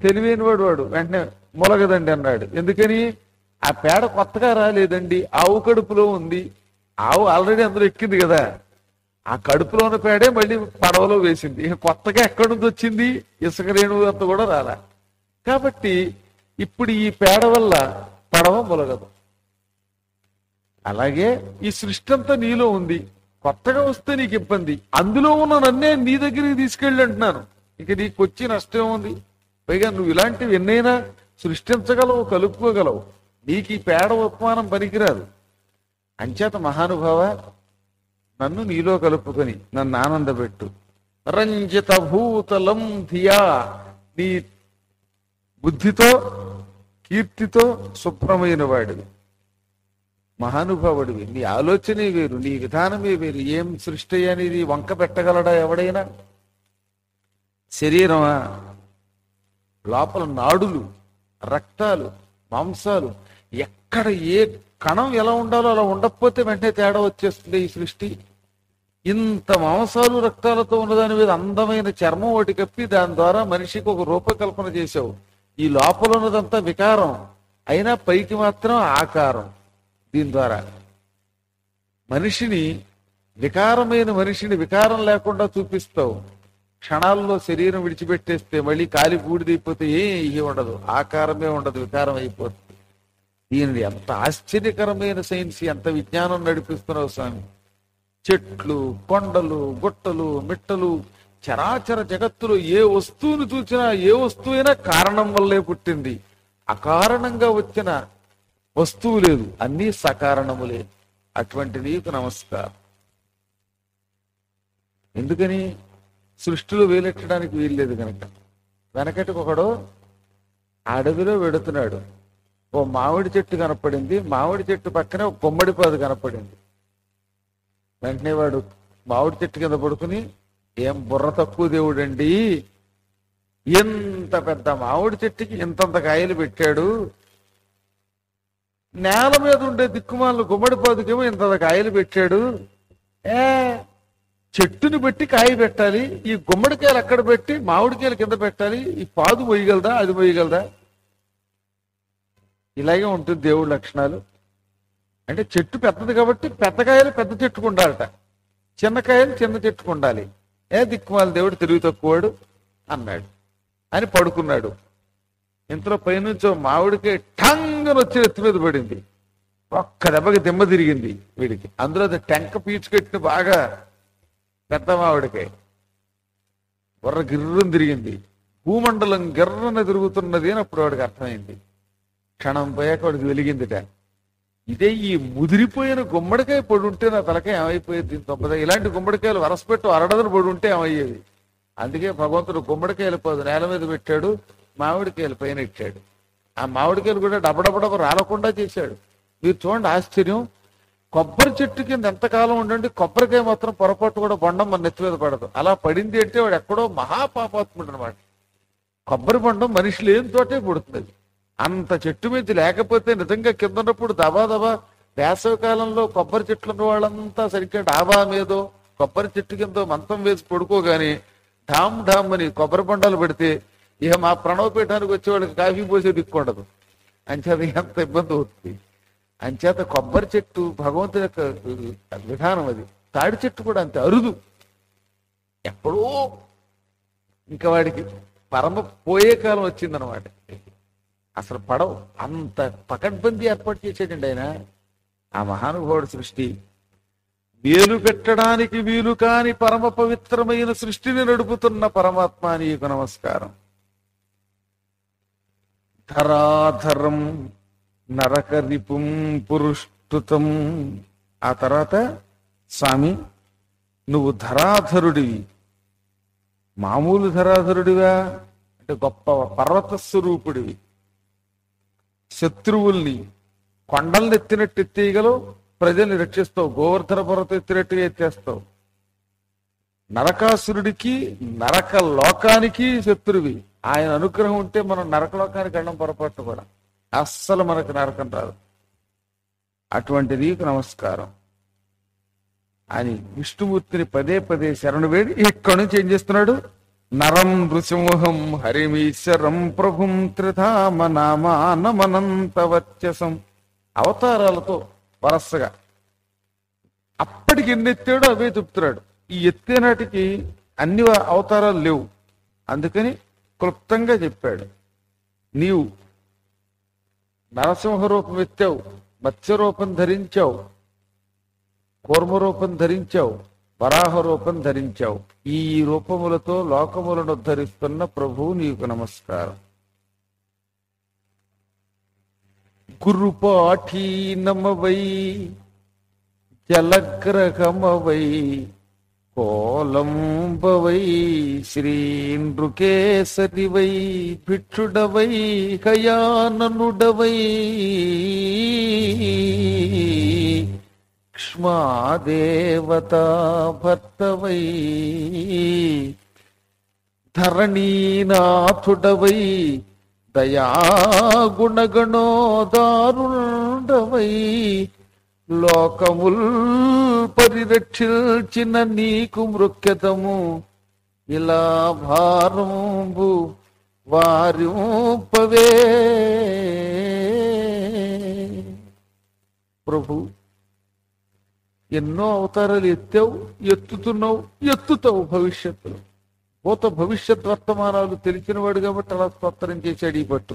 తెలివైన వాడు వాడు వెంటనే మొలగదండి అన్నాడు ఎందుకని ఆ పేడ కొత్తగా రాలేదండి ఆవు కడుపులో ఉంది ఆవు ఆల్రెడీ అందులో ఎక్కింది కదా ఆ కడుపులో ఉన్న పేడే మళ్ళీ పడవలో వేసింది ఇక కొత్తగా ఎక్కడి నుంచి వచ్చింది ఇసుక రేణువు అంత కూడా రాలా కాబట్టి ఇప్పుడు ఈ పేడ వల్ల పడవ మొలగదు అలాగే ఈ సృష్టి అంతా నీలో ఉంది కొత్తగా వస్తే నీకు ఇబ్బంది అందులో ఉన్న నన్నే నీ దగ్గరికి తీసుకెళ్ళి అంటున్నాను ఇక నీకు వచ్చి నష్టం ఉంది పైగా నువ్వు ఇలాంటివి ఎన్నైనా సృష్టించగలవు కలుపుకోగలవు నీకు ఈ పేడ ఉపమానం పనికిరాదు అంచేత మహానుభావ నన్ను నీలో కలుపుకొని నన్ను ఆనందపెట్టు రంజిత భూతలం ధియా నీ బుద్ధితో కీర్తితో శుభ్రమైన వాడివి మహానుభావుడివి నీ ఆలోచనే వేరు నీ విధానమే వేరు ఏం సృష్టి అనేది వంక పెట్టగలడా ఎవడైనా శరీరమా లోపల నాడులు రక్తాలు మాంసాలు ఎక్కడ ఏ కణం ఎలా ఉండాలో అలా ఉండకపోతే వెంటనే తేడా వచ్చేస్తుంది ఈ సృష్టి ఇంత మాంసాలు రక్తాలతో ఉన్నదాని మీద అందమైన చర్మం ఒకటి కప్పి దాని ద్వారా మనిషికి ఒక రూపకల్పన చేసావు ఈ లోపల ఉన్నదంతా వికారం అయినా పైకి మాత్రం ఆకారం దీని ద్వారా మనిషిని వికారమైన మనిషిని వికారం లేకుండా చూపిస్తావు క్షణాల్లో శరీరం విడిచిపెట్టేస్తే మళ్ళీ కాలి బూడిదైపోతే ఏం ఇవి ఉండదు ఆకారమే ఉండదు వికారం అయిపోతుంది దీనిని ఎంత ఆశ్చర్యకరమైన సైన్స్ ఎంత విజ్ఞానం నడిపిస్తున్నావు స్వామి చెట్లు కొండలు గుట్టలు మిట్టలు చరాచర జగత్తులో ఏ వస్తువును చూసినా ఏ వస్తువైనా కారణం వల్లే పుట్టింది అకారణంగా వచ్చిన వస్తువు లేదు అన్నీ సకారణములే అటువంటి నీకు నమస్కారం ఎందుకని సృష్టిలో వేలెట్టడానికి వీల్లేదు కనుక వెనకటికి ఒకడు అడవిలో వెడుతున్నాడు ఓ మామిడి చెట్టు కనపడింది మామిడి చెట్టు పక్కనే ఒక గుమ్మడి పాదు కనపడింది వెంటనే వాడు మామిడి చెట్టు కింద పడుకుని ఏం బుర్ర తక్కువ దేవుడండి ఎంత పెద్ద మామిడి చెట్టుకి ఇంతంత కాయలు పెట్టాడు నేల మీద ఉండే దిక్కుమాలను గుమ్మడి పాదుకేమో ఇంత కాయలు పెట్టాడు ఏ చెట్టుని పెట్టి కాయ పెట్టాలి ఈ గుమ్మడికాయలు అక్కడ పెట్టి మామిడికాయలు కింద పెట్టాలి ఈ పాదు మొయ్యగలదా అది మొయ్యగలదా ఇలాగే ఉంటుంది దేవుడి లక్షణాలు అంటే చెట్టు పెద్దది కాబట్టి పెద్ద కాయలు పెద్ద చెట్టుకు ఉండాలట చిన్న కాయలు చిన్న చెట్టుకు ఉండాలి ఏ దిక్కుమాల దేవుడు తెలివి తక్కువాడు అన్నాడు అని పడుకున్నాడు ఇంతలో పైనుంచో మామిడికి టంగని వచ్చి ఎత్తి మీద పడింది ఒక్క దెబ్బకి దిమ్మ తిరిగింది వీడికి అందులో అది టెంక పీచుకెట్టిన బాగా పెద్ద మామిడికాయ బుర్ర గిర్రం తిరిగింది భూమండలం గిర్రన తిరుగుతున్నది అని అప్పుడు వాడికి అర్థమైంది క్షణం పోయాక వాడికి వెలిగిందిట ఇదే ఈ ముదిరిపోయిన గుమ్మడికాయ పొడి ఉంటే నా తలకాయ ఏమైపోయేది దీని తొంభద ఇలాంటి గుమ్మడికాయలు వరసపెట్టు అరడదని పొడి ఉంటే ఏమయ్యేది అందుకే భగవంతుడు గుమ్మడికాయలు పోదు నేల మీద పెట్టాడు మామిడికాయలు పైన ఇచ్చాడు ఆ మామిడికాయలు కూడా డబడబడబ రాలకుండా చేశాడు మీరు చూడండి ఆశ్చర్యం కొబ్బరి చెట్టు కింద ఎంతకాలం ఉండండి కొబ్బరికాయ మాత్రం పొరపాటు కూడా బొండం మన నెత్తి మీద పడదు అలా పడింది అంటే వాడు ఎక్కడో మహాపాపాత్ముడు అనమాట కొబ్బరి బొండం మనిషి లేని తోటే పుడుతుంది అంత చెట్టు మీద లేకపోతే నిజంగా కింద ఉన్నప్పుడు దబా దబా వేసవి కాలంలో కొబ్బరి చెట్లు ఉన్న వాళ్ళంతా సరిగ్గా డాబా మీదో కొబ్బరి చెట్టు కింద మంచం వేసి పడుకోగాని ఢామ్ ఢామ్ అని కొబ్బరి బొండాలు పెడితే ఇక మా ప్రణవపీఠానికి వచ్చే వాళ్ళకి కాఫీ పోసే దిక్కుండదు అంచేత ఎంత ఇబ్బంది అవుతుంది అంచేత కొబ్బరి చెట్టు భగవంతుని యొక్క విధానం అది తాడి చెట్టు కూడా అంతే అరుదు ఎప్పుడో ఇంకా వాడికి పరమ పోయే కాలం వచ్చిందనమాట అసలు పడవ అంత పకడ్బందీ ఏర్పాటు చేసాడండి ఆయన ఆ మహానుభావుడు సృష్టి వేలు పెట్టడానికి వీలు కాని పరమ పవిత్రమైన సృష్టిని నడుపుతున్న పరమాత్మ నీకు నమస్కారం ధరాధరం నరకరిపుం పురుష్టుతం ఆ తర్వాత స్వామి నువ్వు ధరాధరుడివి మామూలు ధరాధరుడివా అంటే గొప్ప పర్వత స్వరూపుడివి శత్రువుల్ని కొండల్ని ఎత్తినట్టు ఎత్తేయగలవు ప్రజల్ని రక్షిస్తావు గోవర్ధన పర్వతం ఎత్తినట్టుగా ఎత్తేస్తావు నరకాసురుడికి నరక లోకానికి శత్రువి ఆయన అనుగ్రహం ఉంటే మనం నరక లోకానికి వెళ్ళడం పొరపాటు కూడా అస్సలు మనకు నరకం రాదు అటువంటి నీకు నమస్కారం అని విష్ణుమూర్తిని పదే పదే శరణు వేడి ఇక్కడి నుంచి ఏం చేస్తున్నాడు నరం నృసింహం హరిమీశ్వరం ప్రభుం త్రిధామ నామానమనంత వర్చసం అవతారాలతో వరసగా అప్పటికి ఎన్ని ఎత్తాడో అవే చెప్తున్నాడు ఈ ఎత్తే నాటికి అన్ని అవతారాలు లేవు అందుకని క్లుప్తంగా చెప్పాడు నీవు నరసింహ రూపం ఎత్తావు మత్స్య రూపం ధరించావు కూర్మ రూపం ధరించావు వరాహ రూపం ధరించావు ఈ రూపములతో లోకములను ఉద్ధరిస్తున్న ప్రభువు నీకు నమస్కారం గురుపాఠీ నమవై జలగ్రహమవై కోలంబవై శ్రీనృకేసరివై భిక్షుడవై కయాననుడవై క్ష్మాదేవతా భర్తవై ధరణీనాథుడవై దయాగుణగణోదారుండవై లోకముల్ పరిరక్షించిన నీకు మృక్యతము ఇలా భారంబు వారింపవే ప్రభు ఎన్నో అవతారాలు ఎత్తావు ఎత్తుతున్నావు ఎత్తుతావు భవిష్యత్తులో భూత భవిష్యత్ వర్తమానాలు తెలిసినవాడు కాబట్టి అలా స్తోత్రం చేశాడు ఈ పట్టు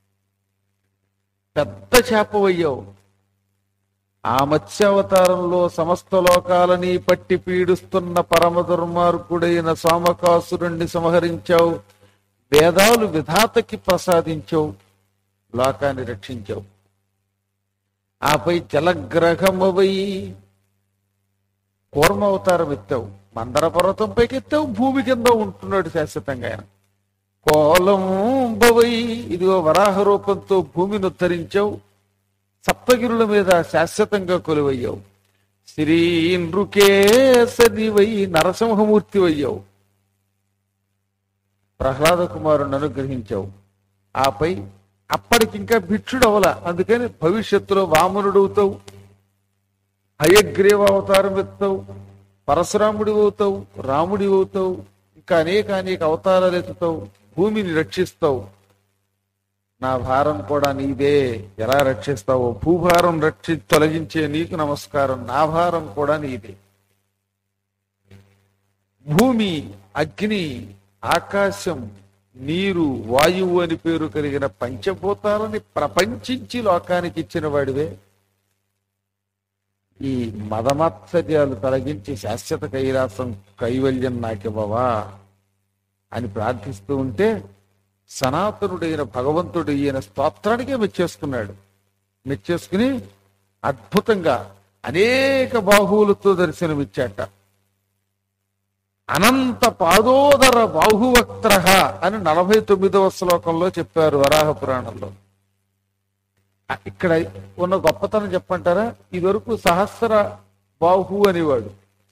పెద్ద చేపవయ్యావు ఆ మత్స్యావతారంలో సమస్త లోకాలని పట్టి పీడుస్తున్న పరమ దుర్మార్గుడైన సోమకాసురుణ్ణి సంహరించావు వేదాలు విధాతకి ప్రసాదించావు లోకాన్ని రక్షించావు ఆపై జలగ్రహమవై కూర్మ అవతారం ఎత్తావు మందర పర్వతం పైకి ఎత్తావు భూమి కింద ఉంటున్నాడు శాశ్వతంగా ఆయన కోలంబవై ఇదిగో వరాహ రూపంతో భూమిని ఉద్ధరించావు సప్తగిరుల మీద శాశ్వతంగా కొలువయ్యావు శ్రీ నృకేసరివై నరసింహమూర్తి అయ్యావు ప్రహ్లాద కుమారుని అనుగ్రహించావు ఆపై అప్పటికింకా భిక్షుడు అవల అందుకని భవిష్యత్తులో వామనుడు అవుతావు హయగ్రీవ అవతారం ఎత్తావు పరశురాముడి అవుతావు రాముడి అవుతావు ఇంకా అనేక అనేక అవతారాలు ఎత్తుతావు భూమిని రక్షిస్తావు నా భారం కూడా నీదే ఎలా రక్షిస్తావో భూభారం రక్షి తొలగించే నీకు నమస్కారం నా భారం కూడా నీదే భూమి అగ్ని ఆకాశం నీరు వాయువు అని పేరు కలిగిన పంచభూతాలని ప్రపంచించి లోకానికి ఇచ్చిన వాడివే ఈ మదమత్సర్యాలు తొలగించి శాశ్వత కైలాసం కైవల్యం నాకివ్వవా అని ప్రార్థిస్తూ ఉంటే సనాతనుడైన భగవంతుడు ఈయన స్తోత్రానికే మెచ్చేసుకున్నాడు మెచ్చేసుకుని అద్భుతంగా అనేక బాహువులతో దర్శనమిచ్చాట అనంత పాదోదర బాహువక్త్ర అని నలభై తొమ్మిదవ శ్లోకంలో చెప్పారు వరాహ పురాణంలో ఆ, ఇక్కడ ఉన్న గొప్పతనం చెప్పంటారా ఇదివరకు సహస్ర బాహు అనేవాడు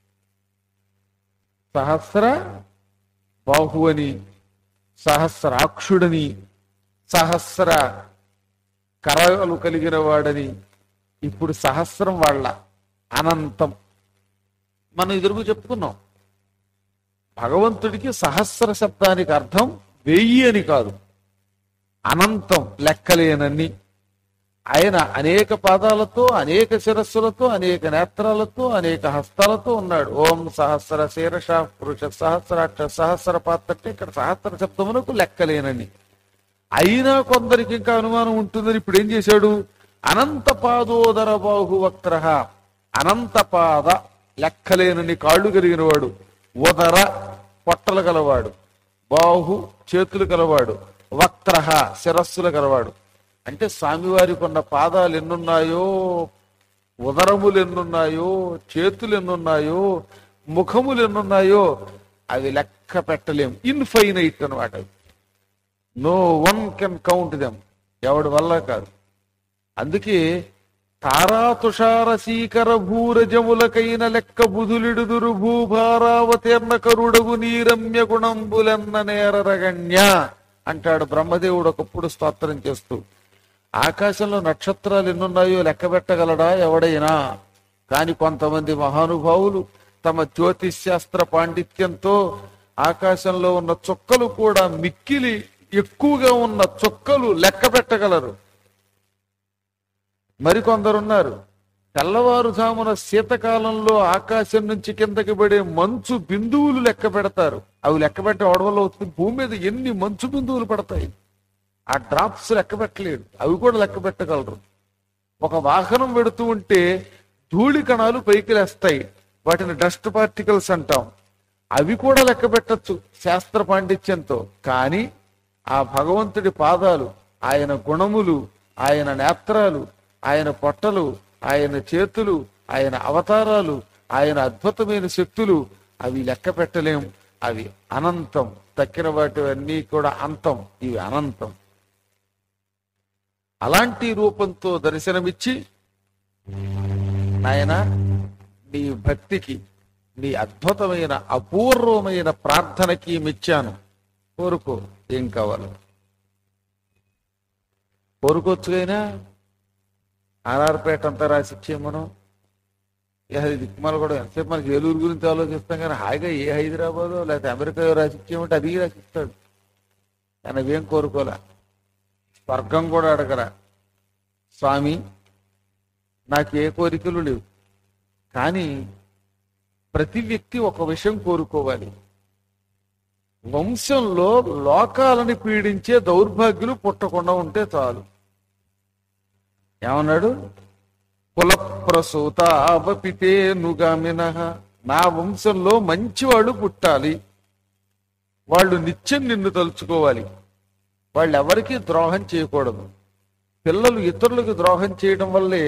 సహస్ర బాహు అని సహస్రాక్షుడని సహస్ర కరాలు కలిగిన వాడని ఇప్పుడు సహస్రం వాళ్ళ అనంతం మనం ఎదురుగు చెప్పుకున్నాం భగవంతుడికి సహస్ర శబ్దానికి అర్థం వెయ్యి అని కాదు అనంతం లెక్కలేనన్ని ఆయన అనేక పాదాలతో అనేక శిరస్సులతో అనేక నేత్రాలతో అనేక హస్తాలతో ఉన్నాడు ఓం సహస్ర శీర్ష పురుష సహస్రాక్ష సహస్ర పాత్ర అంటే ఇక్కడ సహస్ర శబ్దమునకు లెక్కలేనని అయినా కొందరికి ఇంకా అనుమానం ఉంటుందని ఇప్పుడు ఏం చేశాడు అనంత పాదోదర బాహు వక్ర అనంత పాద లెక్కలేనని కాళ్ళు కలిగిన వాడు ఉదర పొట్టలు గలవాడు బాహు చేతులు గలవాడు వక్ర శిరస్సులు గలవాడు అంటే స్వామివారికి ఉన్న పాదాలు ఎన్నున్నాయో ఉదరములు ఎన్నున్నాయో చేతులు ఎన్నున్నాయో ముఖములు ఎన్నున్నాయో అవి లెక్క పెట్టలేం ఇన్ఫైనైట్ అనమాట no one can count them ఎవడి వల్ల కాదు అందుకే తారాతుషార శీకర భూరజములకైన లెక్క బుధులిడుదురు భూభారావతీర్ణ కరుడగు నీరమ్య గుణంబులెన్న నేరరగణ్య అంటాడు బ్రహ్మదేవుడు ఒకప్పుడు స్తోత్రం చేస్తూ ఆకాశంలో నక్షత్రాలు ఎన్నున్నాయో లెక్క పెట్టగలడా ఎవడైనా కాని కొంతమంది మహానుభావులు తమ జ్యోతిష్ శాస్త్ర పాండిత్యంతో ఆకాశంలో ఉన్న చుక్కలు కూడా మిక్కిలి ఎక్కువగా ఉన్న చుక్కలు లెక్క పెట్టగలరు మరికొందరున్నారు తెల్లవారుజామున శీతకాలంలో ఆకాశం నుంచి కిందకి పడే మంచు బిందువులు లెక్క పెడతారు అవి లెక్క పెట్టే వల్ల అవుతుంది భూమి మీద ఎన్ని మంచు బిందువులు పడతాయి ఆ డ్రాప్స్ లెక్క పెట్టలేడు అవి కూడా లెక్క పెట్టగలరు ఒక వాహనం పెడుతూ ఉంటే ధూళి కణాలు పైకి లేస్తాయి వాటిని డస్ట్ పార్టికల్స్ అంటాం అవి కూడా లెక్క పెట్టచ్చు శాస్త్ర పాండిత్యంతో కానీ ఆ భగవంతుడి పాదాలు ఆయన గుణములు ఆయన నేత్రాలు ఆయన పొట్టలు ఆయన చేతులు ఆయన అవతారాలు ఆయన అద్భుతమైన శక్తులు అవి లెక్క పెట్టలేం అవి అనంతం తక్కిన వాటి అన్నీ కూడా అంతం ఇవి అనంతం అలాంటి రూపంతో దర్శనమిచ్చి నాయన నీ భక్తికి నీ అద్భుతమైన అపూర్వమైన ప్రార్థనకి మెచ్చాను కోరుకో ఏం కావాలి కోరుకోవచ్చుగైనా ఆర్ఆర్పేట అంతా రాసిచ్చే మనం ఇక అది దిక్కుమాల కూడా ఎంతసేపు మనకి ఏలూరు గురించి ఆలోచిస్తాం కానీ హాయిగా ఏ హైదరాబాదో లేకపోతే అమెరికా రాసిచ్చేమంటే అది రాసిస్తాడు కానీ అవేం కోరుకోలే స్వర్గం కూడా అడగరా స్వామి నాకు ఏ కోరికలు లేవు కానీ ప్రతి వ్యక్తి ఒక విషయం కోరుకోవాలి వంశంలో లోకాలని పీడించే దౌర్భాగ్యులు పుట్టకుండా ఉంటే చాలు ఏమన్నాడు కుల ప్రసూత అవపితే నుగామిన నా వంశంలో మంచివాళ్ళు పుట్టాలి వాళ్ళు నిత్యం నిన్ను తలుచుకోవాలి వాళ్ళు ఎవరికీ ద్రోహం చేయకూడదు పిల్లలు ఇతరులకు ద్రోహం చేయడం వల్లే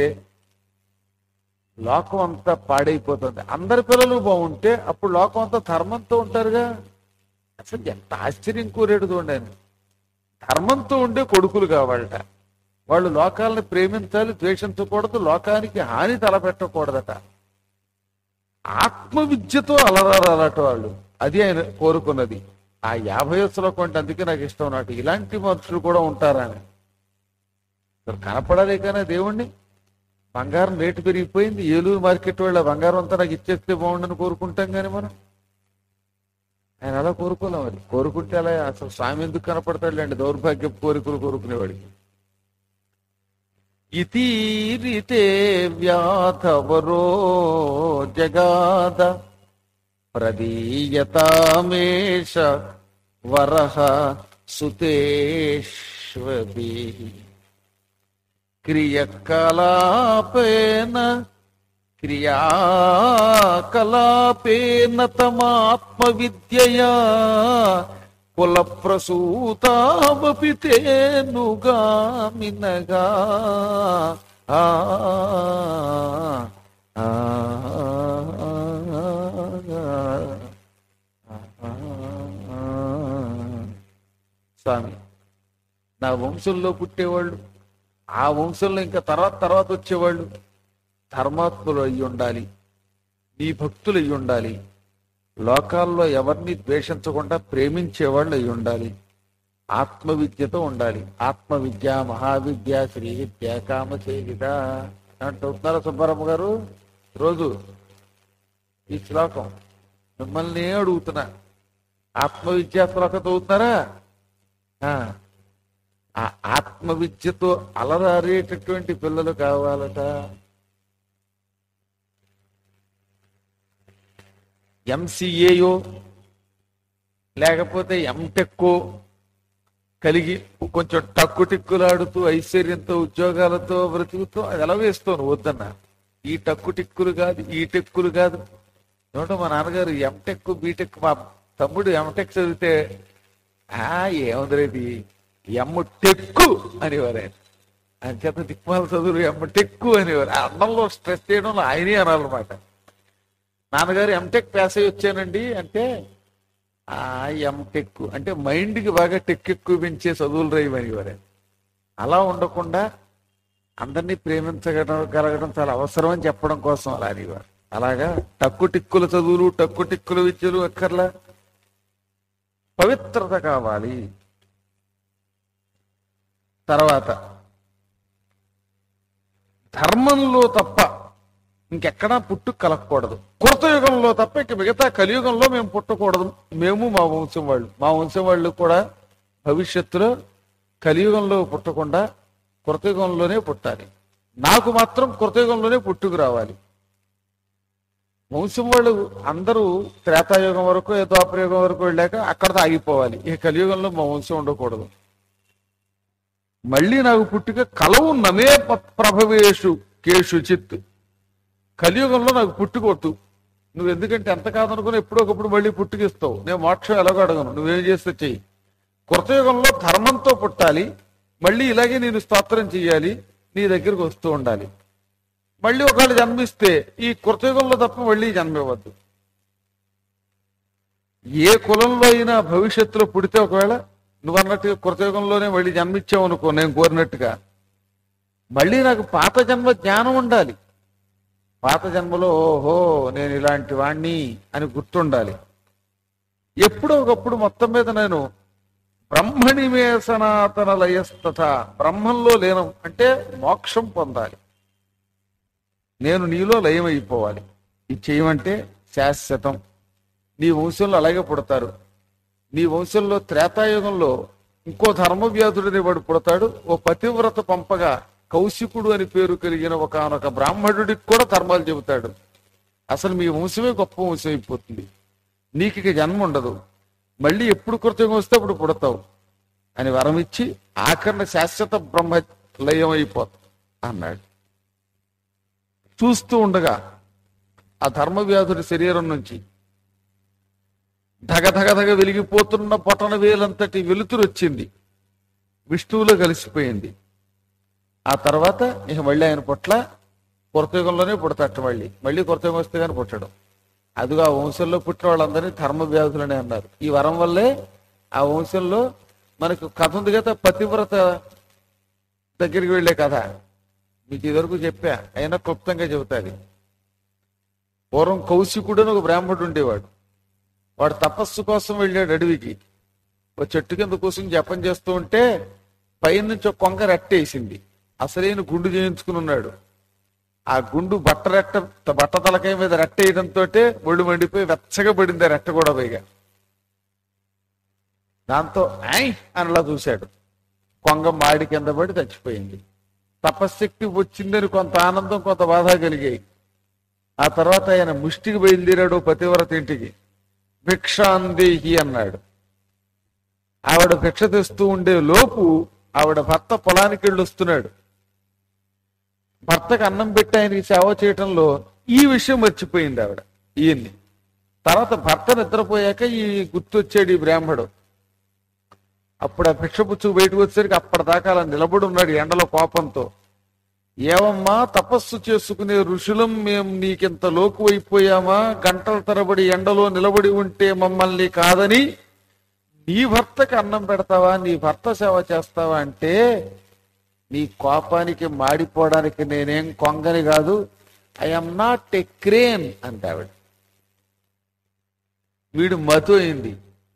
లోకం అంతా పాడైపోతుంది అందరి పిల్లలు బాగుంటే అప్పుడు లోకం అంతా ధర్మంతో ఉంటారుగా అసలు ఎంత ఆశ్చర్యం కోరేడు చూడండి ధర్మంతో ఉండే కొడుకులు కావాలట వాళ్ళు లోకాలను ప్రేమించాలి ద్వేషించకూడదు లోకానికి హాని తలపెట్టకూడదట ఆత్మ విద్యతో అలరాలట వాళ్ళు అది ఆయన కోరుకున్నది ఆ యాభై శ్లోకం అంటే అందుకే నాకు ఇష్టం నాటు ఇలాంటి మనుషులు కూడా ఉంటారని అసలు కనపడాలి కానీ దేవుణ్ణి బంగారం రేటు పెరిగిపోయింది ఏలూరు మార్కెట్ వాళ్ళ బంగారం అంతా నాకు ఇచ్చేస్తే బాగుండని కోరుకుంటాం కానీ మనం ఆయన అలా కోరుకోలేం మరి కోరుకుంటే అలా అసలు స్వామి ఎందుకు కనపడతాడులేండి దౌర్భాగ్య కోరికలు కోరుకునేవాడికి ఇతీరితే వ్యాధవరో జగాద ప్రదీయతామేష వరహ సుతేష్వీ క్రియకలాపేన క్రియాకలాపేన తమాత్మ విద్యయా కుల ప్రసూతావపి తేనుగామినగా ఆ ఆ, స్వామి నా వంశంలో పుట్టేవాళ్ళు ఆ వంశంలో ఇంకా తర్వాత తర్వాత వచ్చేవాళ్ళు ధర్మాత్ములు అయి ఉండాలి నీ భక్తులు అయి ఉండాలి లోకాల్లో ఎవరిని ద్వేషించకుండా ప్రేమించేవాళ్ళు అయి ఉండాలి ఆత్మ విద్యతో ఉండాలి ఆత్మ విద్య మహావిద్య శ్రీ విద్య కామచేగిత అంటున్నారా సుబ్బారమ్మ గారు రోజు ఈ శ్లోకం మిమ్మల్ని అడుగుతున్నా ఆత్మ విద్యా శ్లోకం చదువుతున్నారా ఆ. ఆ ఆత్మ విద్యతో అలరారేటటువంటి పిల్లలు కావాలట ఎంసీఏయో లేకపోతే ఎంటెక్కో కలిగి కొంచెం టక్కు టిక్కులాడుతూ ఐశ్వర్యంతో ఉద్యోగాలతో బ్రతుకుతూ అది ఎలా వేస్తాను వద్దన్నా ఈ టక్కు టిక్కులు కాదు ఈ టెక్కులు కాదు ఏమంటే మా నాన్నగారు ఎంటెక్ బీటెక్ మా తమ్ముడు ఎంటెక్ చదివితే ఆ ఏముంది ఇది ఎమ్మ టెక్కు అనేవారు ఆయన ఆయన చేత దిక్మాల చదువులు ఎమ్మ టెక్కు అనేవారు ఆ అన్నంలో స్ట్రెస్ చేయడంలో ఆయనే అనాలన్నమాట నాన్నగారు ఎంటెక్ పాస్ అయ్యి వచ్చానండి అంటే ఆ ఎంటెక్ అంటే మైండ్ కి బాగా టెక్ ఎక్కువ పెంచే చదువులు రైవనేవారు ఆయన. అలా ఉండకుండా అందరినీ ప్రేమించగలగడం కలగడం చాలా అవసరం అని చెప్పడం కోసం అలా అనేవారు అలాగా టక్కు టిక్కుల చదువులు టక్కు టిక్కుల విద్యలు అక్కర్లా పవిత్రత కావాలి తర్వాత ధర్మంలో తప్ప ఇంకెక్కడా పుట్టు కలగకూడదు కృత యుగంలో తప్ప ఇక మిగతా కలియుగంలో మేము పుట్టకూడదు మేము మా వంశం వాళ్ళు మా వంశం వాళ్ళు కూడా భవిష్యత్తులో కలియుగంలో పుట్టకుండా కృతయుగంలోనే పుట్టాలి నాకు మాత్రం కృతయుగంలోనే పుట్టుకు రావాలి వంశం వాళ్ళు అందరూ త్రేతాయుగం వరకు ఏ ద్వాపరయుగం వరకు వెళ్ళాక అక్కడతో ఆగిపోవాలి ఇక కలియుగంలో మా వంశం ఉండకూడదు మళ్ళీ నాకు పుట్టుక కలవు నమే ప- ప్రభవేషు కేషు చిత్ కలియుగంలో నాకు పుట్టుకొద్దు నువ్వు ఎందుకంటే ఎంత కాదనుకుని ఎప్పుడో ఒకప్పుడు మళ్ళీ పుట్టుకిస్తావు నేను మోక్షం ఎలాగో అడగను నువ్వేం చేస్తే చెయ్యి కృతయుగంలో ధర్మంతో పుట్టాలి మళ్ళీ ఇలాగే నేను స్తోత్రం చెయ్యాలి నీ దగ్గరకు వస్తూ ఉండాలి మళ్ళీ ఒకవేళ జన్మిస్తే ఈ కృతయుగంలో తప్ప మళ్ళీ జన్మివ్వద్దు ఏ కులంలో అయినా భవిష్యత్తులో పుడితే ఒకవేళ నువ్వు అన్నట్టుగా కృతయుగంలోనే మళ్ళీ జన్మించావు అనుకో నేను కోరినట్టుగా మళ్ళీ నాకు పాత జన్మ జ్ఞానం ఉండాలి పాత జన్మలో ఓహో నేను ఇలాంటి వాణ్ణి అని గుర్తుండాలి ఎప్పుడో ఒకప్పుడు మొత్తం మీద నేను బ్రహ్మణిమే సనాతన లయస్తథ బ్రహ్మంలో లేనం అంటే మోక్షం పొందాలి నేను నీలో లయమైపోవాలి ఇది చేయమంటే శాశ్వతం నీ వంశంలో అలాగే పుడతారు నీ వంశంలో త్రేతాయుగంలో ఇంకో ధర్మవ్యాధుడని వాడు పుడతాడు ఓ పతివ్రత పంపగా కౌశికుడు అని పేరు కలిగిన ఒకనొక బ్రాహ్మణుడికి కూడా ధర్మాలు చెబుతాడు అసలు మీ వంశమే గొప్ప వంశం అయిపోతుంది నీకు ఇక జన్మ ఉండదు మళ్ళీ ఎప్పుడు కృతజ్ఞం వస్తే అప్పుడు పుడతావు అని వరం ఇచ్చి ఆఖరణ శాశ్వత బ్రహ్మ లయం అయిపోతావు అన్నాడు చూస్తూ ఉండగా ఆ ధర్మవ్యాధుడి శరీరం నుంచి ధగ ధగ ధగ వెలిగిపోతున్న పొటన వేలంతటి వెలుతురు వచ్చింది విష్ణువులో కలిసిపోయింది ఆ తర్వాత ఇక మళ్ళీ ఆయన పుట్ల కృతయుగంలోనే పుడతట మళ్ళీ మళ్ళీ కృతయుగం వస్తే కానీ పుట్టడం అదిగో ఆ వంశంలో పుట్టిన వాళ్ళందరినీ ధర్మ వ్యాధులనే అన్నారు ఈ వరం వల్లే ఆ వంశంలో మనకు కథ ఉంది కదా పతివ్రత దగ్గరికి వెళ్ళే కథ మీకు ఇదివరకు చెప్పా అయినా క్లుప్తంగా చెబుతాది పూర్వం కౌశికుడు అని ఒక బ్రాహ్మణుడు ఉండేవాడు వాడు తపస్సు కోసం వెళ్ళాడు అడవికి ఒక చెట్టు కింద కూర్చుని జపం చేస్తూ ఉంటే పైనుంచి ఒక కొంగ రెట్టేసింది అసలైన గుండు చేయించుకుని ఉన్నాడు ఆ గుండు బట్ట రెట్ట బట్ట తలకాయ మీద రెట్టేయడంతో ఒళ్ళు మండిపోయి వెచ్చగా పడింది ఆ రెట్ట కూడా పైగా దాంతో ఐ అనిలా చూశాడు కొంగ మాడి కింద పడి చచ్చిపోయింది తపశ్శక్తి వచ్చిందని కొంత ఆనందం కొంత బాధ కలిగాయి ఆ తర్వాత ఆయన ముష్టికి బయలుదేరాడు పతివ్రత ఇంటికి భిక్షాందేహి అన్నాడు ఆవిడ భిక్ష తెస్తూ ఉండే లోపు ఆవిడ భర్త పొలానికి వెళ్ళి వస్తున్నాడు భర్తకు అన్నం పెట్టి ఆయనకి సేవ చేయటంలో ఈ విషయం మర్చిపోయింది ఆవిడ ఈయన్ని తర్వాత భర్త నిద్రపోయాక ఈ గుర్తొచ్చాడు ఈ బ్రాహ్మడు అప్పుడు ఆ భిక్ష పుచ్చుకు బయటకు వచ్చేసరికి అప్పటిదాకా అలా నిలబడి ఉన్నాడు ఎండలో కోపంతో ఏవమ్మా తపస్సు చేసుకునే ఋషులం మేం నీకింత లోకు అయిపోయామా గంటల తరబడి ఎండలో నిలబడి ఉంటే మమ్మల్ని కాదని నీ భర్తకి అన్నం పెడతావా నీ భర్త సేవ చేస్తావా అంటే నీ కోపానికి మాడిపోవడానికి నేనేం కొంగని కాదు ఐఎమ్ నాట్ ఎ క్రేన్ అంటే ఆవిడ వీడు మతు అయింది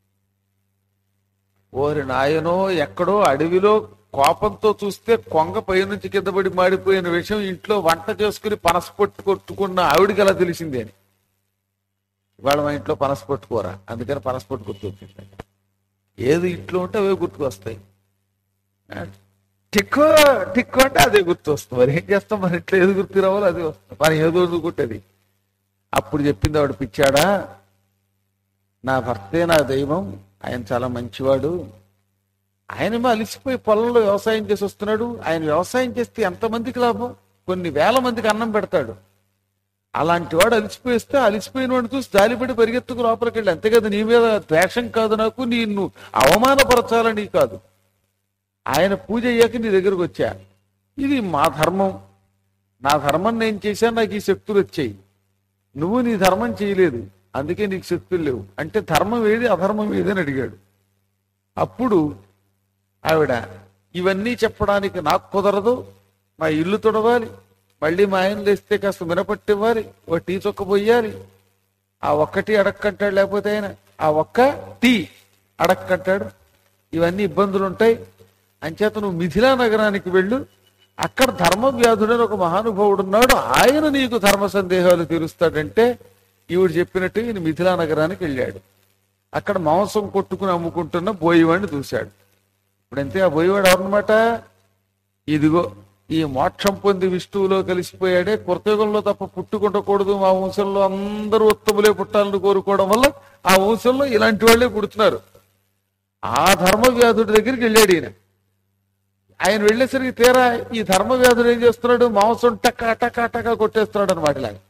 ఓరి నాయనో ఎక్కడో అడవిలో కోపంతో చూస్తే కొంగ పైనుంచి కింద పడి మాడిపోయిన విషయం ఇంట్లో వంట చేసుకుని పనసపొట్టు కొట్టుకున్న ఆవిడికి ఎలా తెలిసింది అని ఇవాళ మా ఇంట్లో పనస కొట్టుకోరా అందుకని పనసపొట్టు గుర్తొచ్చింది ఏది ఇంట్లో ఉంటే అవే గుర్తుకొస్తాయి టిక్కు టిక్కు అంటే అదే గుర్తు వస్తుంది మరి ఏం చేస్తాం మన ఇంట్లో ఏది గుర్తు రావాలో అదే వస్తుంది మనం ఏదో గుర్తుంది అప్పుడు చెప్పింది ఆవిడ పిచ్చాడా నా భర్తే నా దైవం ఆయన చాలా మంచివాడు ఆయన అలిసిపోయి పొలంలో వ్యవసాయం చేసి వస్తున్నాడు ఆయన వ్యవసాయం చేస్తే ఎంతమందికి లాభం కొన్ని వేల మందికి అన్నం పెడతాడు అలాంటి వాడు అలిసిపోయిస్తే అలిసిపోయిన వాడిని చూసి జాలిపడి పరిగెత్తుకు లోపలికి వెళ్ళి అంతే కదా నీ మీద ద్వేషం కాదు నాకు నిన్ను అవమానపరచాలని కాదు ఆయన పూజ అయ్యాక నీ దగ్గరకు వచ్చా ఇది మా ధర్మం నా ధర్మం నేను చేశాను నాకు ఈ శక్తులు వచ్చాయి నువ్వు నీ ధర్మం చేయలేదు అందుకే నీకు శక్తులు లేవు అంటే ధర్మం ఏది అధర్మం ఏది అని అడిగాడు అప్పుడు ఆవిడ ఇవన్నీ చెప్పడానికి నాకు కుదరదు మా ఇల్లు తుడవాలి మళ్ళీ మా ఆయన లేస్తే కాస్త మినపట్టి ఇవ్వాలి ఓ టీ చొక్క పొయ్యాలి ఆ ఒక్కటి అడక్కంటాడు లేకపోతే ఆయన ఆ ఒక్క టీ అడక్కంటాడు ఇవన్నీ ఇబ్బందులు ఉంటాయి అంచేత నువ్వు మిథిలా నగరానికి వెళ్ళు అక్కడ ధర్మవ్యాధుడని ఒక మహానుభావుడు ఉన్నాడు ఆయన నీకు ధర్మ సందేహాలు తీరుస్తాడంటే ఈవిడ చెప్పినట్టు ఈయన మిథిలా నగరానికి వెళ్ళాడు అక్కడ మాంసం కొట్టుకుని అమ్ముకుంటున్న బోయివాడిని చూశాడు ఇప్పుడంతే ఆ బోయివాడు ఎవరన్నమాట ఇదిగో ఈ మోక్షం పొంది విష్ణువులో కలిసిపోయాడే కృతయుగంలో తప్ప పుట్టుకుంటకూడదు మా వంశంలో అందరూ ఉత్తములే పుట్టాలని కోరుకోవడం వల్ల ఆ వంశంలో ఇలాంటి వాళ్ళే పుడుతున్నారు ఆ ధర్మవ్యాధుడి దగ్గరికి వెళ్ళాడు ఈయన ఆయన వెళ్ళేసరికి తీరా ఈ ధర్మవ్యాధుడు ఏం చేస్తున్నాడు మాంసం టక్క టక్క టక్క కొట్టేస్తున్నాడు అనమాట ఇలాగ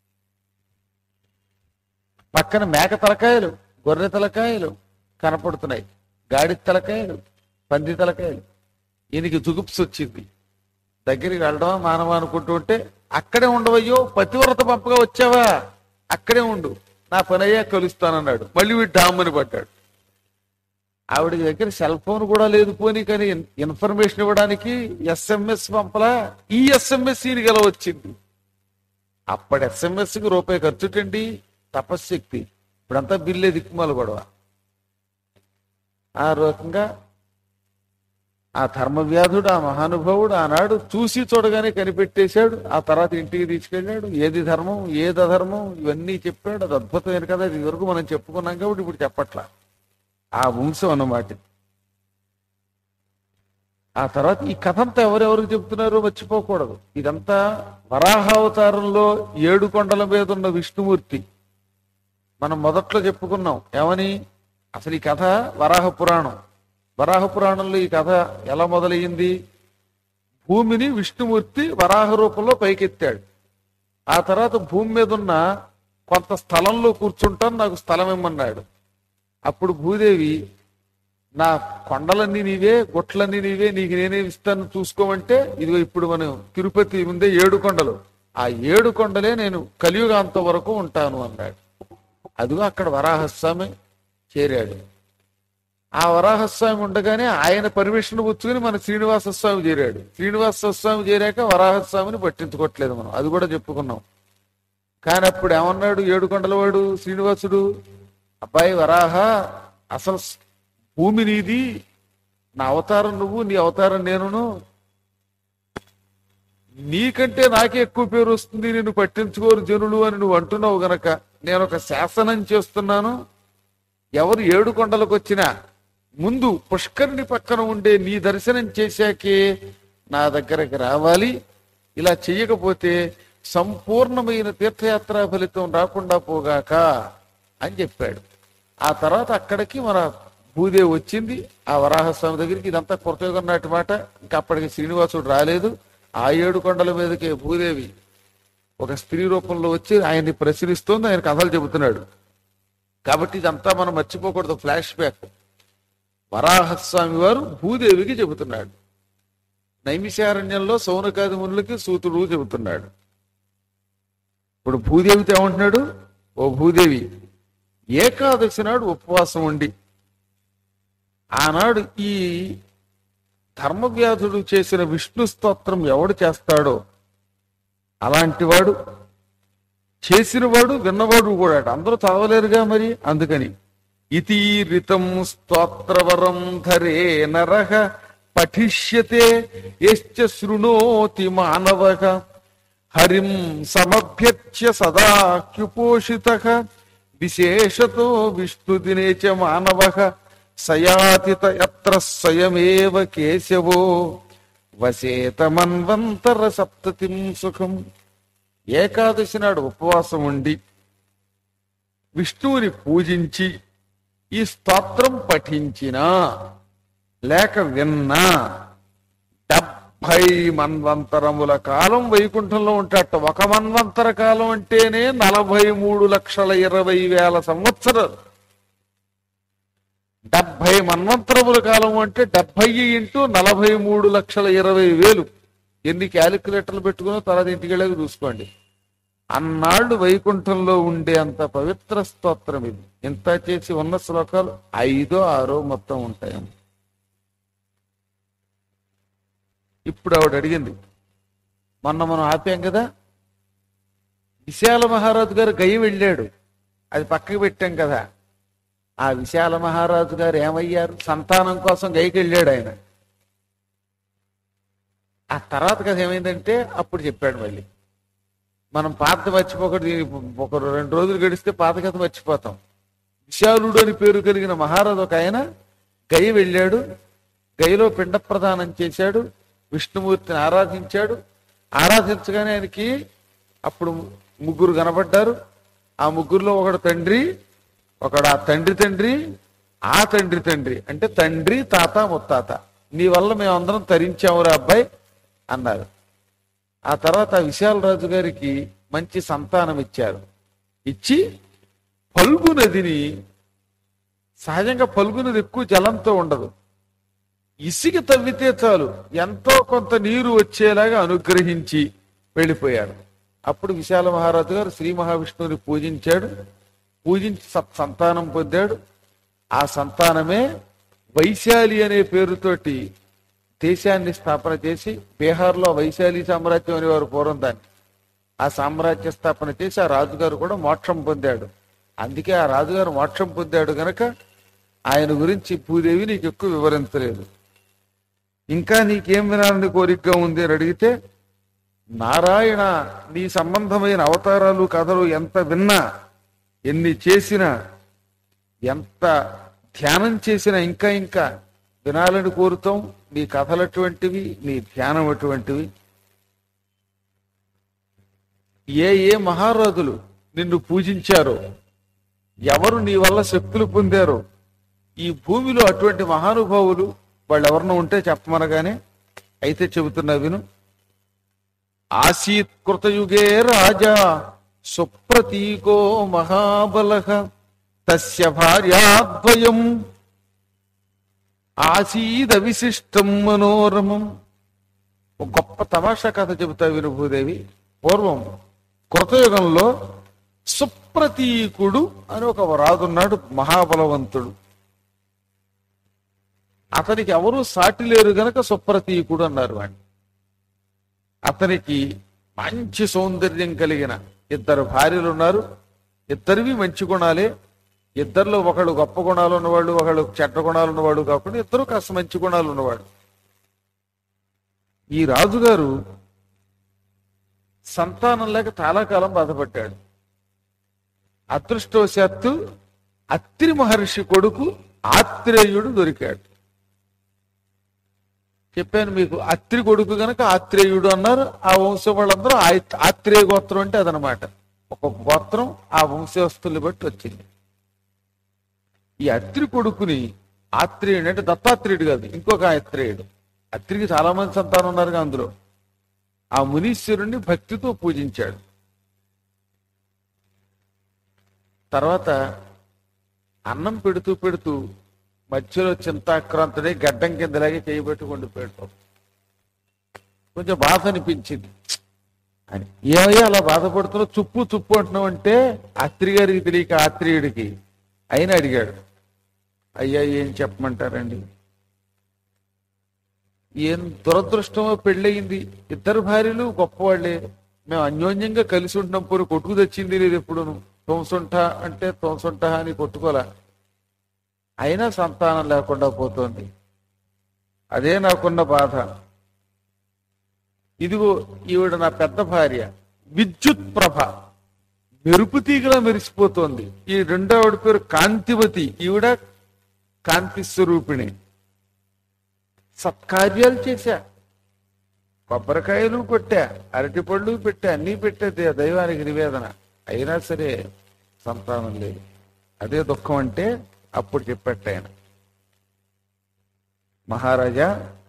పక్కన మేక తలకాయలు గొర్రె తలకాయలు కనపడుతున్నాయి గాడి తలకాయలు పంది తలకాయలు ఈయనకి జుగుప్స్ వచ్చింది దగ్గరికి వెళ్ళడం మానవ అనుకుంటూ ఉంటే అక్కడే ఉండవయ్యో పతివ్రత పంపగా వచ్చావా అక్కడే ఉండు నా పని అయ్యా కలుస్తానన్నాడు మళ్ళీ వీడు డామ్మని పడ్డాడు ఆవిడ దగ్గర సెల్ ఫోన్ కూడా లేదు పోనీ కానీ ఇన్- ఇన్ఫర్మేషన్ ఇవ్వడానికి ఎస్ఎంఎస్ పంపలా ఈ ఎస్ఎంఎస్ ఈయనకి ఎలా వచ్చింది అప్పటి ఎస్ఎంఎస్ కి రూపాయి ఖర్చుటండి తపశ్శక్తి ఇప్పుడంతా బిల్లే దిక్కుమాల గొడవ ఆ రకంగా ఆ ధర్మవ్యాధుడు ఆ మహానుభావుడు ఆనాడు చూసి చూడగానే కనిపెట్టేశాడు ఆ తర్వాత ఇంటికి తీసుకెళ్ళాడు ఏది ధర్మం ఏది అధర్మం ఇవన్నీ చెప్పాడు అది అద్భుతమైన కదా ఇది వరకు మనం చెప్పుకున్నాం కాబట్టి ఇప్పుడు చెప్పట్లా ఆ వంశం అన్నమాట ఆ తర్వాత ఈ కథంతా ఎవరెవరికి చెప్తున్నారో మర్చిపోకూడదు ఇదంతా వరాహావతారంలో ఏడు కొండల మీద ఉన్న విష్ణుమూర్తి మనం మొదట్లో చెప్పుకున్నాం ఏమని అసలు ఈ కథ వరాహ పురాణం వరాహ పురాణంలో ఈ కథ ఎలా మొదలయ్యింది భూమిని విష్ణుమూర్తి వరాహ రూపంలో పైకెత్తాడు ఆ తర్వాత భూమి మీద ఉన్న కొంత స్థలంలో కూర్చుంటాను నాకు స్థలం ఇమ్మన్నాడు అప్పుడు భూదేవి నా కొండలన్నీ నీవే గుట్లన్నీ నీవే నీకు నేనే ఇస్తాను చూసుకోమంటే ఇదిగో ఇప్పుడు మనం తిరుపతి ముందే ఏడు కొండలు ఆ ఏడు కొండలే నేను కలియుగాంత వరకు ఉంటాను అన్నాడు అదిగో అక్కడ వరాహస్వామి చేరాడు ఆ వరాహస్వామి ఉండగానే ఆయన పర్మిషన్ పుచ్చుకుని మన శ్రీనివాస స్వామి చేరాడు శ్రీనివాస స్వామి చేరాక వరాహస్వామిని పట్టించుకోవట్లేదు మనం అది కూడా చెప్పుకున్నాం కానీ అప్పుడు ఏమన్నాడు ఏడుకొండల వాడు శ్రీనివాసుడు అబ్బాయి వరాహ అసలు స్- భూమి నీది నా అవతారం నువ్వు నీ అవతారం నేనును నీకంటే నాకే ఎక్కువ పేరు వస్తుంది నేను పట్టించుకోరు జనులు అని నువ్వు అంటున్నావు గనక నేను ఒక శాసనం చేస్తున్నాను ఎవరు ఏడు కొండలకు వచ్చినా ముందు పుష్కరిణి పక్కన ఉండే నీ దర్శనం చేశాకే నా దగ్గరకు రావాలి ఇలా చెయ్యకపోతే సంపూర్ణమైన తీర్థయాత్ర ఫలితం రాకుండా పోగాక అని చెప్పాడు ఆ తర్వాత అక్కడికి మన భూదేవి వచ్చింది ఆ వరాహస్వామి దగ్గరికి ఇదంతా కృతయుగం నాటి మాట ఇంకా అప్పటికి శ్రీనివాసుడు రాలేదు ఆ ఏడు కొండల మీదకే భూదేవి ఒక స్త్రీ రూపంలో వచ్చి ఆయన్ని ప్రశ్నిస్తోంది ఆయన కథలు చెబుతున్నాడు కాబట్టి ఇదంతా మనం మర్చిపోకూడదు ఫ్లాష్ బ్యాక్ వరాహస్వామి వారు భూదేవికి చెబుతున్నాడు నైమిషారణ్యంలో సౌనకాది మునులకి సూతుడు చెబుతున్నాడు ఇప్పుడు భూదేవితో ఏమంటున్నాడు ఓ భూదేవి ఏకాదశి నాడు ఉపవాసం ఉండి ఆనాడు ఈ ధర్మవ్యాధుడు చేసిన విష్ణు స్తోత్రం ఎవడు చేస్తాడో అలాంటి వాడు చేసినవాడు విన్నవాడు కూడా అందరూ చదవలేరుగా మరి అందుకని ఇతీరితం స్తోత్రవరం ధరే నరహ పఠిష్యతే యశ్చ శృణోతి మానవః హరిం సమభ్యర్చ్య సదాక్యుపోషిత విశేషతో విష్ణుదినే చ మానవ సయాతిత యత్ర స్వయమేవ కేశవో వసేతమన్వంతర సప్తతిం సుఖం ఏకాదశి నాడు ఉపవాసం ఉండి విష్ణువుని పూజించి ఈ స్తోత్రం పఠించినా లేక విన్నా డెబ్భై మన్వంతరముల కాలం వైకుంఠంలో ఉంటాట ఒక మన్వంతర కాలం అంటేనే నలభై మూడు లక్షల ఇరవై వేల సంవత్సరాలు డెబ్భై మన్వంతరముల కాలం అంటే డెబ్బై ఇంటూ నలభై మూడు లక్షల ఇరవై వేలు ఎన్ని క్యాలిక్యులేటర్లు పెట్టుకున్నా తర్వాత ఇంటికి వెళ్ళాక చూసుకోండి అన్నాళ్ళు వైకుంఠంలో ఉండే అంత పవిత్ర స్తోత్రం ఇది ఇంత చేసి ఉన్న శ్లోకాలు ఐదో ఆరో మొత్తం ఉంటాయి ఇప్పుడు ఆవిడ అడిగింది మొన్న మనం ఆపాం కదా విశాల మహారాజు గారు గయ్య వెళ్ళాడు అది పక్కకి పెట్టాం కదా ఆ విశాల మహారాజు గారు ఏమయ్యారు సంతానం కోసం గైకి వెళ్ళాడు ఆయన ఆ తర్వాత కథ ఏమైందంటే అప్పుడు చెప్పాడు మళ్ళీ మనం పాత మర్చిపోకూడదు ఒక రెండు రోజులు గడిస్తే పాత కథ మర్చిపోతాం విశాలుడు అని పేరు కలిగిన మహారాజు ఒక ఆయన గయ వెళ్ళాడు గయలో పిండ ప్రదానం చేశాడు విష్ణుమూర్తిని ఆరాధించాడు ఆరాధించగానే ఆయనకి అప్పుడు ముగ్గురు కనబడ్డారు ఆ ముగ్గురులో ఒకడు తండ్రి ఒకడు ఆ తండ్రి తండ్రి ఆ తండ్రి తండ్రి అంటే తండ్రి తాత ముత్తాత నీ వల్ల మేమందరం తరించామురా అబ్బాయి అన్నారు ఆ తర్వాత ఆ విశాలరాజు గారికి మంచి సంతానం ఇచ్చారు ఇచ్చి పల్గు నదిని సహజంగా పల్గు నది ఎక్కువ జలంతో ఉండదు ఇసిక తవ్వితే చాలు ఎంతో కొంత నీరు వచ్చేలాగా అనుగ్రహించి వెళ్ళిపోయాడు అప్పుడు విశాల మహారాజు గారు శ్రీ మహావిష్ణువుని పూజించాడు పూజించి సత్ సంతానం పొందాడు ఆ సంతానమే వైశాలి అనే పేరుతోటి దేశాన్ని స్థాపన చేసి బీహార్లో వైశాలి సామ్రాజ్యం అనేవారు పూర్వం దాన్ని ఆ సామ్రాజ్య స్థాపన చేసి ఆ రాజుగారు కూడా మోక్షం పొందాడు అందుకే ఆ రాజుగారు మోక్షం పొందాడు గనక ఆయన గురించి భూదేవి నీకు ఎక్కువ వివరించలేదు ఇంకా నీకేం వినాలని కోరికగా ఉంది అని అడిగితే నారాయణ నీ సంబంధమైన అవతారాలు కథలు ఎంత విన్నా ఎన్ని చేసినా ఎంత ధ్యానం చేసినా ఇంకా ఇంకా వినాలని కోరుతాం నీ కథలు అటువంటివి నీ ధ్యానం అటువంటివి ఏ ఏ మహారాజులు నిన్ను పూజించారో ఎవరు నీ వల్ల శక్తులు పొందారో ఈ భూమిలో అటువంటి మహానుభావులు వాళ్ళు ఎవరినో ఉంటే చెప్పమనగానే అయితే చెబుతున్నా విను ఆసీత్ కృతయుగే రాజా సుప్రతీకో మహాబల తస్య భార్యాద్వయం ఆసీద విశిష్టం మనోరమం ఒక గొప్ప తమాషా కథ చెబుతా విను భూదేవి పూర్వం కృతయుగంలో సుప్రతీకుడు అని ఒక రాజున్నాడు మహాబలవంతుడు అతనికి ఎవరు సాటి లేరు గనక సుప్రతీకుడు అన్నారు వాడిని అతనికి మంచి సౌందర్యం కలిగిన ఇద్దరు భార్యలు ఉన్నారు ఇద్దరివి మంచి గుణాలే ఇద్దరిలో ఒకడు గొప్ప గుణాలు ఉన్నవాడు ఒకడు చెడ్డ గుణాలు ఉన్నవాడు కాకుండా ఇద్దరు కాస్త మంచి గుణాలు ఉన్నవాడు ఈ రాజుగారు సంతానం లేక చాలా కాలం బాధపడ్డాడు అదృష్టవశాత్తు అత్రి మహర్షి కొడుకు ఆత్రేయుడు దొరికాడు చెప్పాను మీకు అత్రి కొడుకు గనక ఆత్రేయుడు అన్నారు ఆ వంశం వాళ్ళందరూ ఆయి- ఆత్రేయ గోత్రం అంటే అదనమాట ఒక గోత్రం ఆ వంశస్థుల్ని బట్టి వచ్చింది ఈ అత్రి కొడుకుని ఆత్రేయుడు అంటే దత్తాత్రేయుడు కాదు ఇంకొక ఆత్రేయుడు అత్రికి చాలా మంది సంతానం ఉన్నారు అందులో ఆ మునీశ్వరుణ్ణి భక్తితో పూజించాడు తర్వాత అన్నం పెడుతూ పెడుతూ మధ్యలో చింతాక్రాంతుడే గడ్డం కిందలాగే చేయబెట్టుకుంటూ పెడతాం కొంచెం బాధ అనిపించింది అని ఏమయ్యా అలా బాధపడుతున్నావు చుప్పు చుప్పు అంటున్నావు అంటే అత్రి గారికి తెలియక ఆత్రేయుడికి అయినా అడిగాడు అయ్యా ఏం చెప్పమంటారండి ఏం దురదృష్టమో పెళ్ళయింది ఇద్దరు భార్యలు గొప్పవాళ్లే మేము అన్యోన్యంగా కలిసి ఉంటున్నాం పోరు కొట్టుకు తెచ్చింది లేదు ఎప్పుడును తోంసుంట అంటే తోంసుంట అని కొట్టుకోలే అయినా సంతానం లేకుండా పోతోంది అదే నాకున్న బాధ ఇదిగో ఈవిడ నా పెద్ద భార్య విద్యుత్ ప్రభ మెరుపు తీగలా మెరిసిపోతోంది ఈ రెండోవిడ పేరు కాంతివతి ఈవిడ కాంతి స్వరూపిణి సత్కార్యాలు చేశా కొబ్బరికాయలు కొట్టా అరటి పళ్ళు పెట్టా అన్నీ పెట్టేది ఆ దైవానికి నివేదన అయినా సరే సంతానం లేదు అదే దుఃఖం అంటే అప్పుడు చెప్పట్టు ఆయన మహారాజా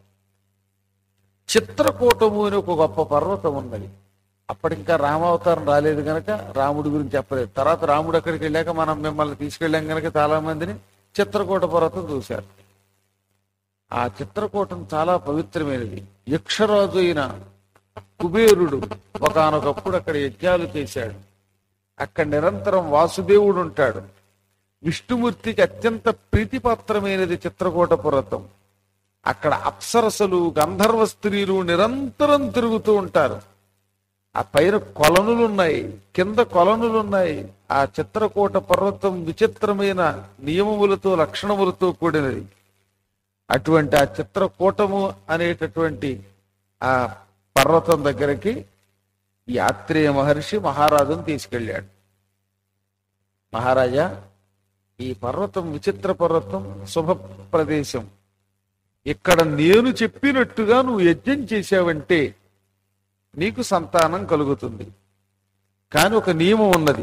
చిత్రకూటము అని ఒక గొప్ప పర్వతం ఉన్నది అప్పటింకా రామావతారం రాలేదు గనక రాముడి గురించి చెప్పలేదు తర్వాత రాముడు అక్కడికి వెళ్ళాక మనం మిమ్మల్ని తీసుకెళ్ళాం గనక చాలా మందిని చిత్రకూట పర్వతం చూశారు ఆ చిత్రకూటం చాలా పవిత్రమైనది యక్షరాజు అయిన కుబేరుడు ఒకనొకప్పుడు అక్కడ యజ్ఞాలు చేశాడు అక్కడ నిరంతరం వాసుదేవుడు ఉంటాడు విష్ణుమూర్తికి అత్యంత ప్రీతిపాత్రమైనది చిత్రకూట పర్వతం అక్కడ అప్సరసలు గంధర్వ స్త్రీలు నిరంతరం తిరుగుతూ ఉంటారు ఆ పైన కొలనులు ఉన్నాయి కింద కొలనులు ఉన్నాయి ఆ చిత్రకూట పర్వతం విచిత్రమైన నియమములతో లక్షణములతో కూడినది అటువంటి ఆ చిత్రకూటము అనేటటువంటి ఆ పర్వతం దగ్గరికి యాత్రేయ మహర్షి మహారాజును తీసుకెళ్ళాడు మహారాజా ఈ పర్వతం విచిత్ర పర్వతం శుభ ప్రదేశం ఇక్కడ నేను చెప్పినట్టుగా నువ్వు యజ్ఞం చేశావంటే నీకు సంతానం కలుగుతుంది కానీ ఒక నియమం ఉన్నది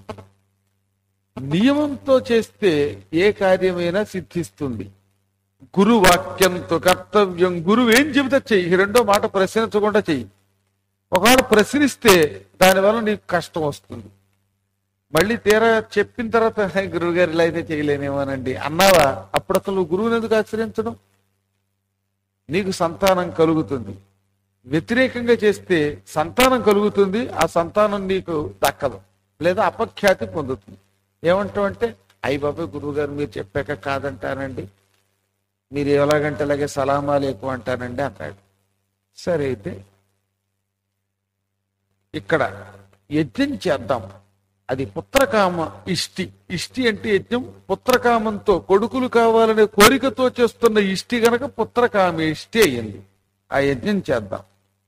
నియమంతో చేస్తే ఏ కార్యమైనా సిద్ధిస్తుంది గురు వాక్యంతో కర్తవ్యం గురువు ఏం చెబితే చెయ్యి ఈ రెండో మాట ప్రశ్నించకుండా చెయ్యి ఒకవేళ ప్రశ్నిస్తే దానివల్ల నీకు కష్టం వస్తుంది మళ్ళీ తీరా చెప్పిన తర్వాత "హే, గురువు గారు ఇలా అయితే చేయలేనేమోనండి అన్నావా అప్పుడు అసలు నువ్వు గురువుని ఎందుకు ఆశ్రయించడం నీకు సంతానం కలుగుతుంది వ్యతిరేకంగా చేస్తే సంతానం కలుగుతుంది ఆ సంతానం నీకు దక్కదు లేదా అపఖ్యాతి పొందుతుంది ఏమంటావు అంటే అయ్యి బాబాయ్ గురువు గారు మీరు చెప్పాక కాదంటానండి మీరు ఎలాగంటే అలాగే సలామాలు ఎక్కువ అంటానండి అన్నాడు సరే అయితే ఇక్కడ యజ్ఞం చేద్దాం అది పుత్రకామ ఇష్టి ఇష్టి అంటే యజ్ఞం పుత్రకామంతో కొడుకులు కావాలనే కోరికతో చేస్తున్న ఇష్టి గనక పుత్రకామ ఇష్టి అయ్యింది ఆ యజ్ఞం చేద్దాం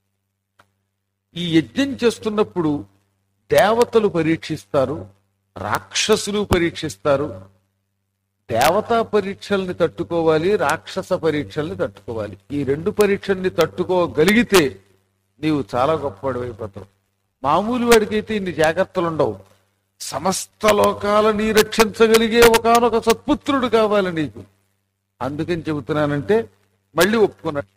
ఈ యజ్ఞం చేస్తున్నప్పుడు దేవతలు పరీక్షిస్తారు రాక్షసులు పరీక్షిస్తారు దేవతా పరీక్షల్ని తట్టుకోవాలి రాక్షస పరీక్షల్ని తట్టుకోవాలి ఈ రెండు పరీక్షల్ని తట్టుకోగలిగితే నీవు చాలా గొప్పవాడు అయిపోతావు మామూలు వాడికైతే ఇన్ని జాగ్రత్తలు ఉండవు సమస్త లోకాలని రక్షించగలిగే ఒకనొక సత్పుత్రుడు కావాలి నీకు అందుకని చెబుతున్నానంటే మళ్ళీ ఒప్పుకున్నాడు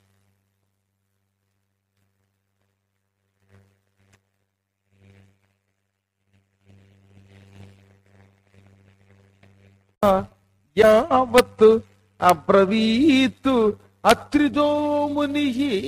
యావత్ అబ్రవీత్ అత్రిదో ముని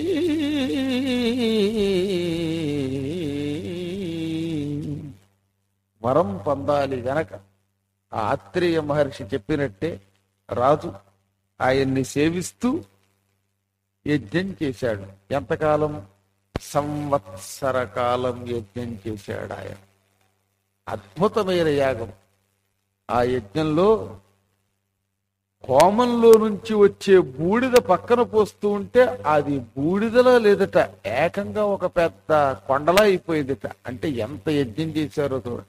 వరం పొందాలి గనక ఆ ఆత్రేయ మహర్షి చెప్పినట్టే రాజు ఆయన్ని సేవిస్తూ యజ్ఞం చేశాడు ఎంతకాలం సంవత్సర కాలం యజ్ఞం చేశాడు ఆయన అద్భుతమైన యాగం ఆ యజ్ఞంలో హోమంలో నుంచి వచ్చే బూడిద పక్కన పోస్తూ ఉంటే అది బూడిదలా లేదట ఏకంగా ఒక పెద్ద కొండలా అయిపోయిందట అంటే ఎంత యజ్ఞం చేశారో చూడండి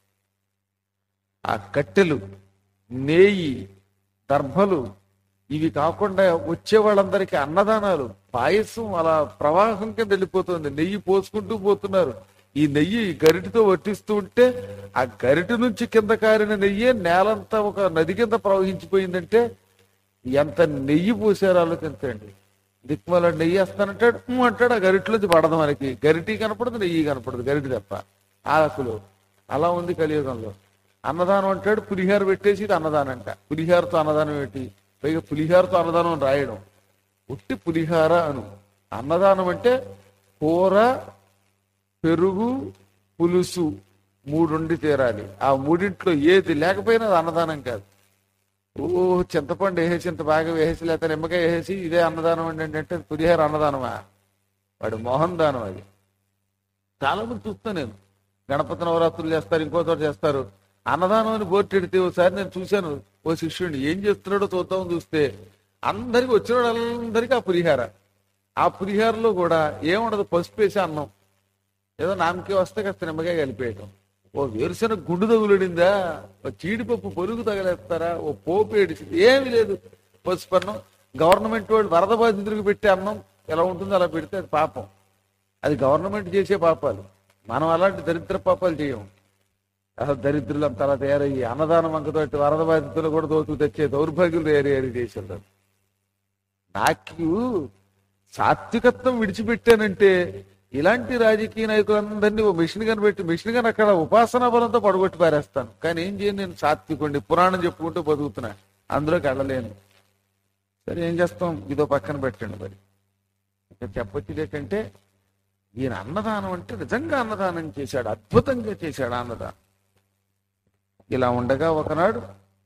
ఆ కట్టెలు నేయి దర్భలు ఇవి కాకుండా వచ్చే వాళ్ళందరికీ అన్నదానాలు పాయసం అలా ప్రవాహం కింద వెళ్ళిపోతుంది నెయ్యి పోసుకుంటూ పోతున్నారు ఈ నెయ్యి గరిటితో వట్టిస్తూ ఉంటే ఆ గరిటి నుంచి కింద కారిన నెయ్యి నేలంతా ఒక నది కింద ప్రవహించిపోయిందంటే ఎంత నెయ్యి పోసారు ఆలోచించండి దిక్మల నెయ్యి వేస్తానంటాడు "ఉమ్" అంటాడు ఆ గరిటిలోంచి పడదు మనకి గరిటి కనపడదు నెయ్యి కనపడదు గరిటి తప్ప ఆకులు అలా ఉంది కలియుగంలో అన్నదానం అంటాడు పులిహార పెట్టేసి ఇది అన్నదానం అంట పులిహారతో అన్నదానం ఏంటి పైగా పులిహారతో అన్నదానం అని రాయడం ఉట్టి పులిహార అను అన్నదానం అంటే కూర పెరుగు పులుసు మూడుండి తీరాలి ఆ మూడింట్లో ఏది లేకపోయినా అది అన్నదానం కాదు ఓ చింతపండు వేసేసి ఇంత బాగా వేసేసి లేకపోతే నిమ్మకాయ వేసేసి ఇదే అన్నదానం అండి అంటే అది పులిహార అన్నదానమా వాడు మోహన్ దానం అది చాలా మంది చూస్తాను నేను గణపతి నవరాత్రులు చేస్తారు ఇంకో చోట చేస్తారు అన్నదానం అని బోర్డు ఎడితే ఒకసారి నేను చూశాను ఓ శిష్యుడిని ఏం చేస్తున్నాడో చూద్దామని చూస్తే అందరికి వచ్చిన వాళ్ళందరికీ ఆ పులిహార ఆ పులిహారలో కూడా ఏముండదు పసుపు వేసి అన్నం ఏదో నామకే వస్తే కాస్త నిమ్మకాయ కలిపేయటం ఓ వేరుశెనగ గుండు తగులడిందా ఓ చీడిపప్పు పొరుగు తగలేస్తారా ఓ పోపు ఏడిచింది ఏమీ లేదు పసుపు అన్నం గవర్నమెంట్ వాళ్ళు వరద బాధితులకు పెట్టే అన్నం ఎలా ఉంటుందో అలా పెడితే అది పాపం అది గవర్నమెంట్ చేసే పాపాలు మనం అలాంటి దరిద్ర పాపాలు చేయము అసలు దరిద్రులు అంత అలా తయారయ్యి అన్నదానం అంకతోటి వరద బాధితులు కూడా దోచుకు తెచ్చే దౌర్భాగ్యులు తయారయ్యారు ఈ దేశంలో నాకు సాత్వికత్వం విడిచిపెట్టానంటే ఇలాంటి రాజకీయ నాయకులందరినీ ఓ మిషన్ గన్ పెట్టి మిషన్ గన్ అక్కడ ఉపాసనా బలంతో పడగొట్టి పారేస్తాను కానీ ఏం చేయను నేను సాత్వికుండి పురాణం చెప్పుకుంటూ బతుకుతున్నా అందులోకి వెళ్ళలేను సరే ఏం చేస్తాం ఇదో పక్కన పెట్టండి మరి ఇక్కడ చెప్పొచ్చేది ఏంటంటే ఈయన అన్నదానం అంటే నిజంగా అన్నదానం చేశాడు అద్భుతంగా చేశాడు అన్నదానం ఇలా ఉండగా ఒకనాడు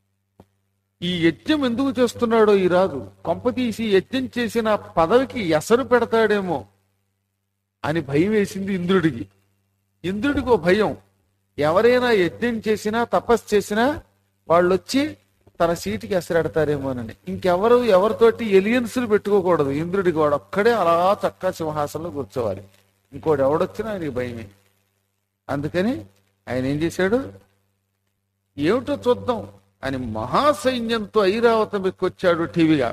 ఈ యజ్ఞం ఎందుకు చేస్తున్నాడో ఈ రాజు కొంపతీసి యజ్ఞం చేసిన పదవికి ఎసరు పెడతాడేమో అని భయం వేసింది ఇంద్రుడికి ఇంద్రుడికి ఓ భయం ఎవరైనా యజ్ఞం చేసినా తపస్సు చేసినా వాళ్ళు వచ్చి తన సీటుకి ఎసరెడతారేమోనని ఇంకెవరు ఎవరితోటి ఎలియన్స్లు పెట్టుకోకూడదు ఇంద్రుడికి వాడు ఒక్కడే అలా చక్కా సింహాసనంలో కూర్చోవాలి ఇంకోటి ఎవడొచ్చినా ఆయనకి భయమే అందుకని ఆయన ఏం చేశాడు ఏమిటో చూద్దాం అని మహాసైన్యంతో ఐరావతం ఎక్కొచ్చాడు టీవీగా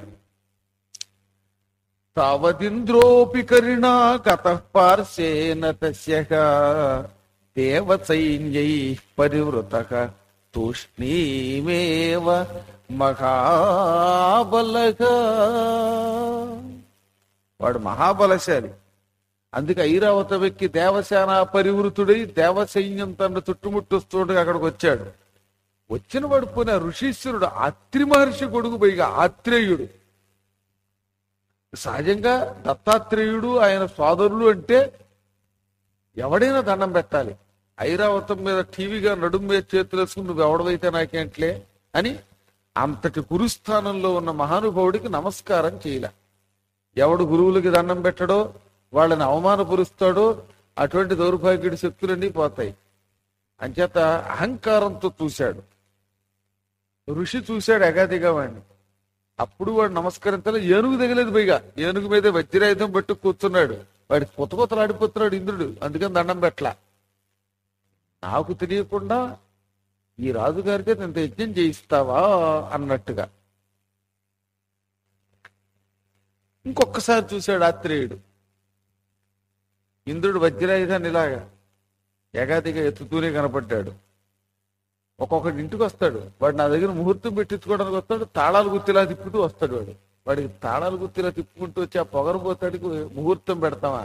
తావదింద్రోపి కరిణా గత పార్శ్వేన తస్యః దేవసైన్యై పరివృత తూష్ణీమేవ మహాబలగా వాడు మహాబలశాలి అందుకే ఐరావతం ఎక్కి దేవసేన పరివృతుడై దేవసైన్యం తన చుట్టుముట్టొస్తుండగా అక్కడికి వచ్చాడు వచ్చిన వాడు పోయిన ఋషీశ్వరుడు ఆత్రి మహర్షి కొడుకు పైగా ఆత్రేయుడు సహజంగా దత్తాత్రేయుడు ఆయన సోదరులు అంటే ఎవడైనా దండం పెట్టాలి ఐరావతం మీద టీవీగా నడుము మీద చేతులు వేసుకుని నువ్వు ఎవడవైతే నాకేంట్లే అని అంతటి గురుస్థానంలో ఉన్న మహానుభావుడికి నమస్కారం చేయలే ఎవడు గురువులకి దండం పెట్టడో వాళ్ళని అవమానపరుస్తాడో అటువంటి దౌర్భాగ్యుడి శక్తులన్నీ పోతాయి అంచేత అహంకారంతో చూశాడు ఋషి చూశాడు ఎగాదిగా వాడిని అప్పుడు వాడు నమస్కరించాలి ఏనుగు తగిలేదు పైగా ఏనుగు మీద వజ్రాయుధం పట్టు కూర్చున్నాడు వాడికి కొత్త కొత్తలు ఆడిపోతున్నాడు ఇంద్రుడు అందుకని దండం పెట్టలా నాకు తెలియకుండా ఈ రాజుగారితో ఇంత యజ్ఞం చేయిస్తావా అన్నట్టుగా ఇంకొకసారి చూశాడు ఆత్రేయుడు ఇంద్రుడు వజ్రాయుధాన్ని ఇలాగా ఏకాదిగా ఎత్తుతూనే కనపడ్డాడు ఒక్కొక్కటి ఇంటికి వస్తాడు వాడు నా దగ్గర ముహూర్తం పెట్టించుకోవడానికి వస్తాడు తాళాలు గుర్తిలా తిప్పుతూ వస్తాడు వాడు వాడికి తాళాలు గుర్తిలా తిప్పుకుంటూ వచ్చి ఆ పొగరబోతాడికి ముహూర్తం పెడతామా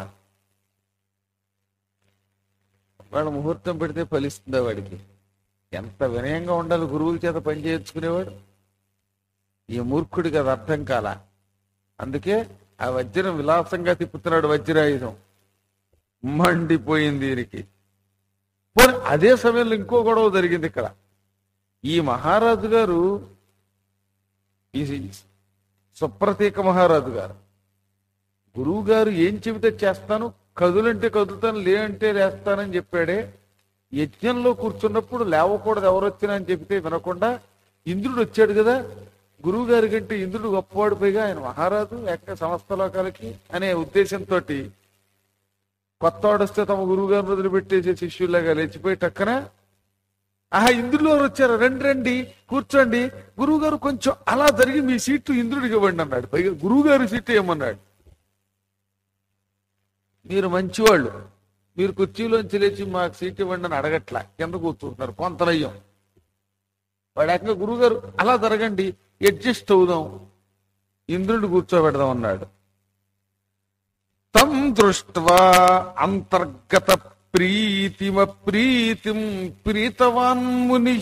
వాడు ముహూర్తం పెడితే ఫలిస్తుందా వాడికి ఎంత వినయంగా ఉండాలి గురువుల చేత పని చేయించుకునేవాడు ఈ మూర్ఖుడికి అది అర్థం కాల అందుకే ఆ వజ్రం విలాసంగా తిప్పుతున్నాడు వజ్రాయుధం మండిపోయింది దీనికి పోనీ అదే సమయంలో ఇంకో గొడవ జరిగింది ఇక్కడ ఈ మహారాజు గారు ఈ సుప్రతీక మహారాజు గారు గురువు గారు ఏం చెబితే చేస్తాను కదులంటే కదులుతాను లే అంటే లేస్తానని చెప్పాడే యజ్ఞంలో కూర్చున్నప్పుడు లేవకూడదు ఎవరు వచ్చినా అని చెబితే వినకుండా ఇంద్రుడు వచ్చాడు కదా గురువు గారి కంటే ఇంద్రుడు గొప్పవాడు పైగా ఆయన మహారాజు ఏక సమస్త లోకాలకి అనే ఉద్దేశంతో కొత్త వస్తే తమ గురువు గారిని వదిలిపెట్టేసే శిష్యుల్లాగా లేచిపోయి టక్కన ఆహా ఇంద్రులు ఎవరు వచ్చారు రండి రండి కూర్చోండి గురువు గారు కొంచెం అలా జరిగి మీ సీటు ఇంద్రుడికి ఇవ్వండి అన్నాడు పైగా గురువు గారి సీటు ఏమన్నాడు మీరు మంచివాళ్ళు మీరు కుర్చీలోంచి లేచి మాకు సీట్ ఇవ్వండి అని అడగట్లా కింద కూర్చుంటున్నారు కొంతనయ్యం వాడు ఏకంగా గురువు గారు అలా జరగండి అడ్జస్ట్ అవుదాం ఇంద్రుడు కూర్చోబెడదాం అన్నాడు తం దృష్ట్వా అంతర్గత ప్రీతిమ ప్రీతిం ప్రీతవాన్ ముని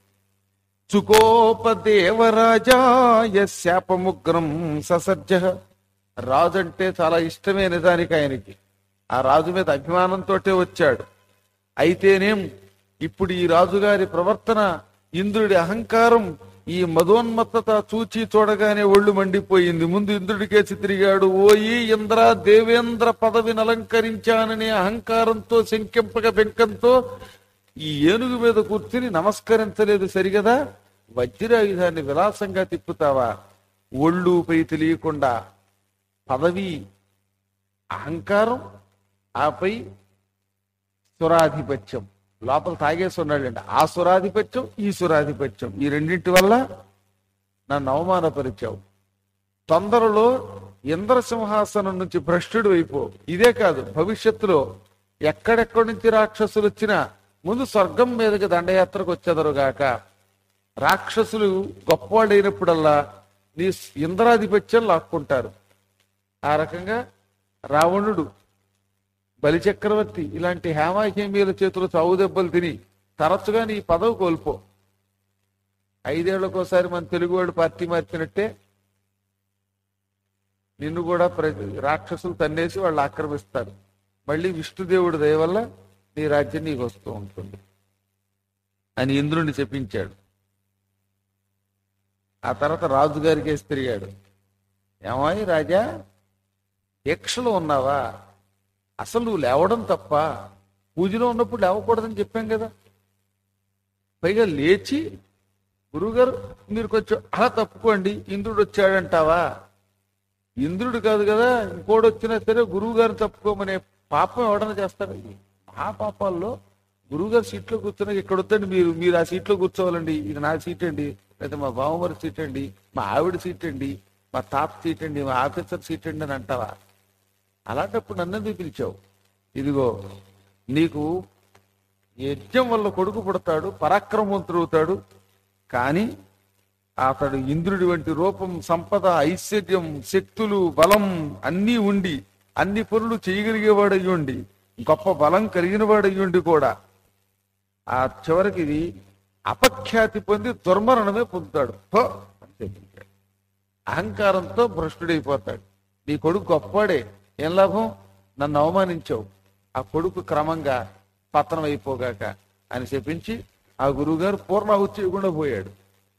చుకోపదేవరాజాయ శాపముగ్రం ససజ్జ రాజు అంటే చాలా ఇష్టమే నిజానికి ఆయనకి ఆ రాజు మీద అభిమానంతో వచ్చాడు అయితేనేం ఇప్పుడు ఈ రాజుగారి ప్రవర్తన ఇంద్రుడి అహంకారం ఈ మధోన్మత్తత చూచి చూడగానే ఒళ్ళు మండిపోయింది ముందు ఇంద్రుడికేసి తిరిగాడు ఓయి ఇంద్ర దేవేంద్ర పదవిని అలంకరించాననే అహంకారంతో శంకింపక బెంకంతో ఈ ఏనుగు మీద కూర్చుని నమస్కరించలేదు సరిగదా వజ్రాయుధాన్ని విలాసంగా తిప్పుతావా ఒళ్ళు పై తెలియకుండా పదవి అహంకారం ఆపై సురాధిపత్యం లోపల తాగేసి ఉన్నాడండి ఆ సురాధిపత్యం ఈ సురాధిపత్యం ఈ రెండింటి వల్ల నన్ను అవమానపరిచావు తొందరలో ఇంద్రసింహాసనం నుంచి భ్రష్టుడు అయిపో ఇదే కాదు భవిష్యత్తులో ఎక్కడెక్కడి నుంచి రాక్షసులు వచ్చినా ముందు స్వర్గం మీదకి దండయాత్రకు వచ్చేదరుగాక రాక్షసులు గొప్పవాడైనప్పుడల్లా నీ ఇంద్రాధిపత్యం లాక్కుంటారు ఆ రకంగా రావణుడు బలిచక్రవర్తి ఇలాంటి హేమాహేమీల చేతులు చావు దెబ్బలు తిని తరచుగా నీ పదవి కోల్పో ఐదేళ్లకోసారి మన తెలుగువాడు పార్టీ మార్చినట్టే నిన్ను కూడా ప్ర- రాక్షసులు తన్నేసి వాళ్ళు ఆక్రమిస్తారు మళ్ళీ విష్ణుదేవుడి దయ వల్ల నీ రాజ్యం నీకు వస్తూ ఉంటుంది అని ఇంద్రుడిని చెప్పించాడు ఆ తర్వాత రాజుగారికి వేసి తిరిగాడు ఏమాయి రాజా దీక్షలో ఉన్నావా అసలు నువ్వు లేవడం తప్ప పూజలో ఉన్నప్పుడు లేవకూడదని చెప్పాం కదా పైగా లేచి గురువుగారు మీరు కొంచెం అలా తప్పుకోండి ఇంద్రుడు వచ్చాడంటావా ఇంద్రుడు కాదు కదా ఇంకోటి వచ్చినా సరే గురువు గారిని తప్పుకోమనే పాపం ఎవడన్నా చేస్తాడు మహా పాపాల్లో గురువుగారు సీట్లో కూర్చున్నా ఇక్కడ వద్దండి మీరు మీరు ఆ సీట్లో కూర్చోవాలండి ఇది నా సీట్ అండి లేదా మా బావమరి సీట్ అండి మా ఆవిడ సీట్ అండి మా తాత సీట్ అండి మా ఆఫీసర్ సీట్ అండి అని అంటావా అలాంటప్పుడు నన్నెందుకు పిలిచావు ఇదిగో నీకు యజ్ఞం వల్ల కొడుకు పుడతాడు పరాక్రమవంతుడు అవుతాడు కానీ అతడు ఇంద్రుడి వంటి రూపం సంపద ఐశ్వర్యం శక్తులు బలం అన్నీ ఉండి అన్ని పనులు చేయగలిగేవాడయ్యి ఉండి గొప్ప బలం కలిగిన వాడయ్యుండి కూడా ఆ చివరికి ఇది అపఖ్యాతి పొంది దుర్మరణమే పొందుతాడు హో అని చెప్పించాడు అహంకారంతో భ్రష్టుడైపోతాడు నీ కొడుకు గొప్పవాడే ఏం లాభం నన్ను అవమానించావు ఆ కొడుకు క్రమంగా పతనం అయిపోగాక అని చెప్పించి ఆ గురువుగారు పూర్ణాహుతి చేయకుండా పోయాడు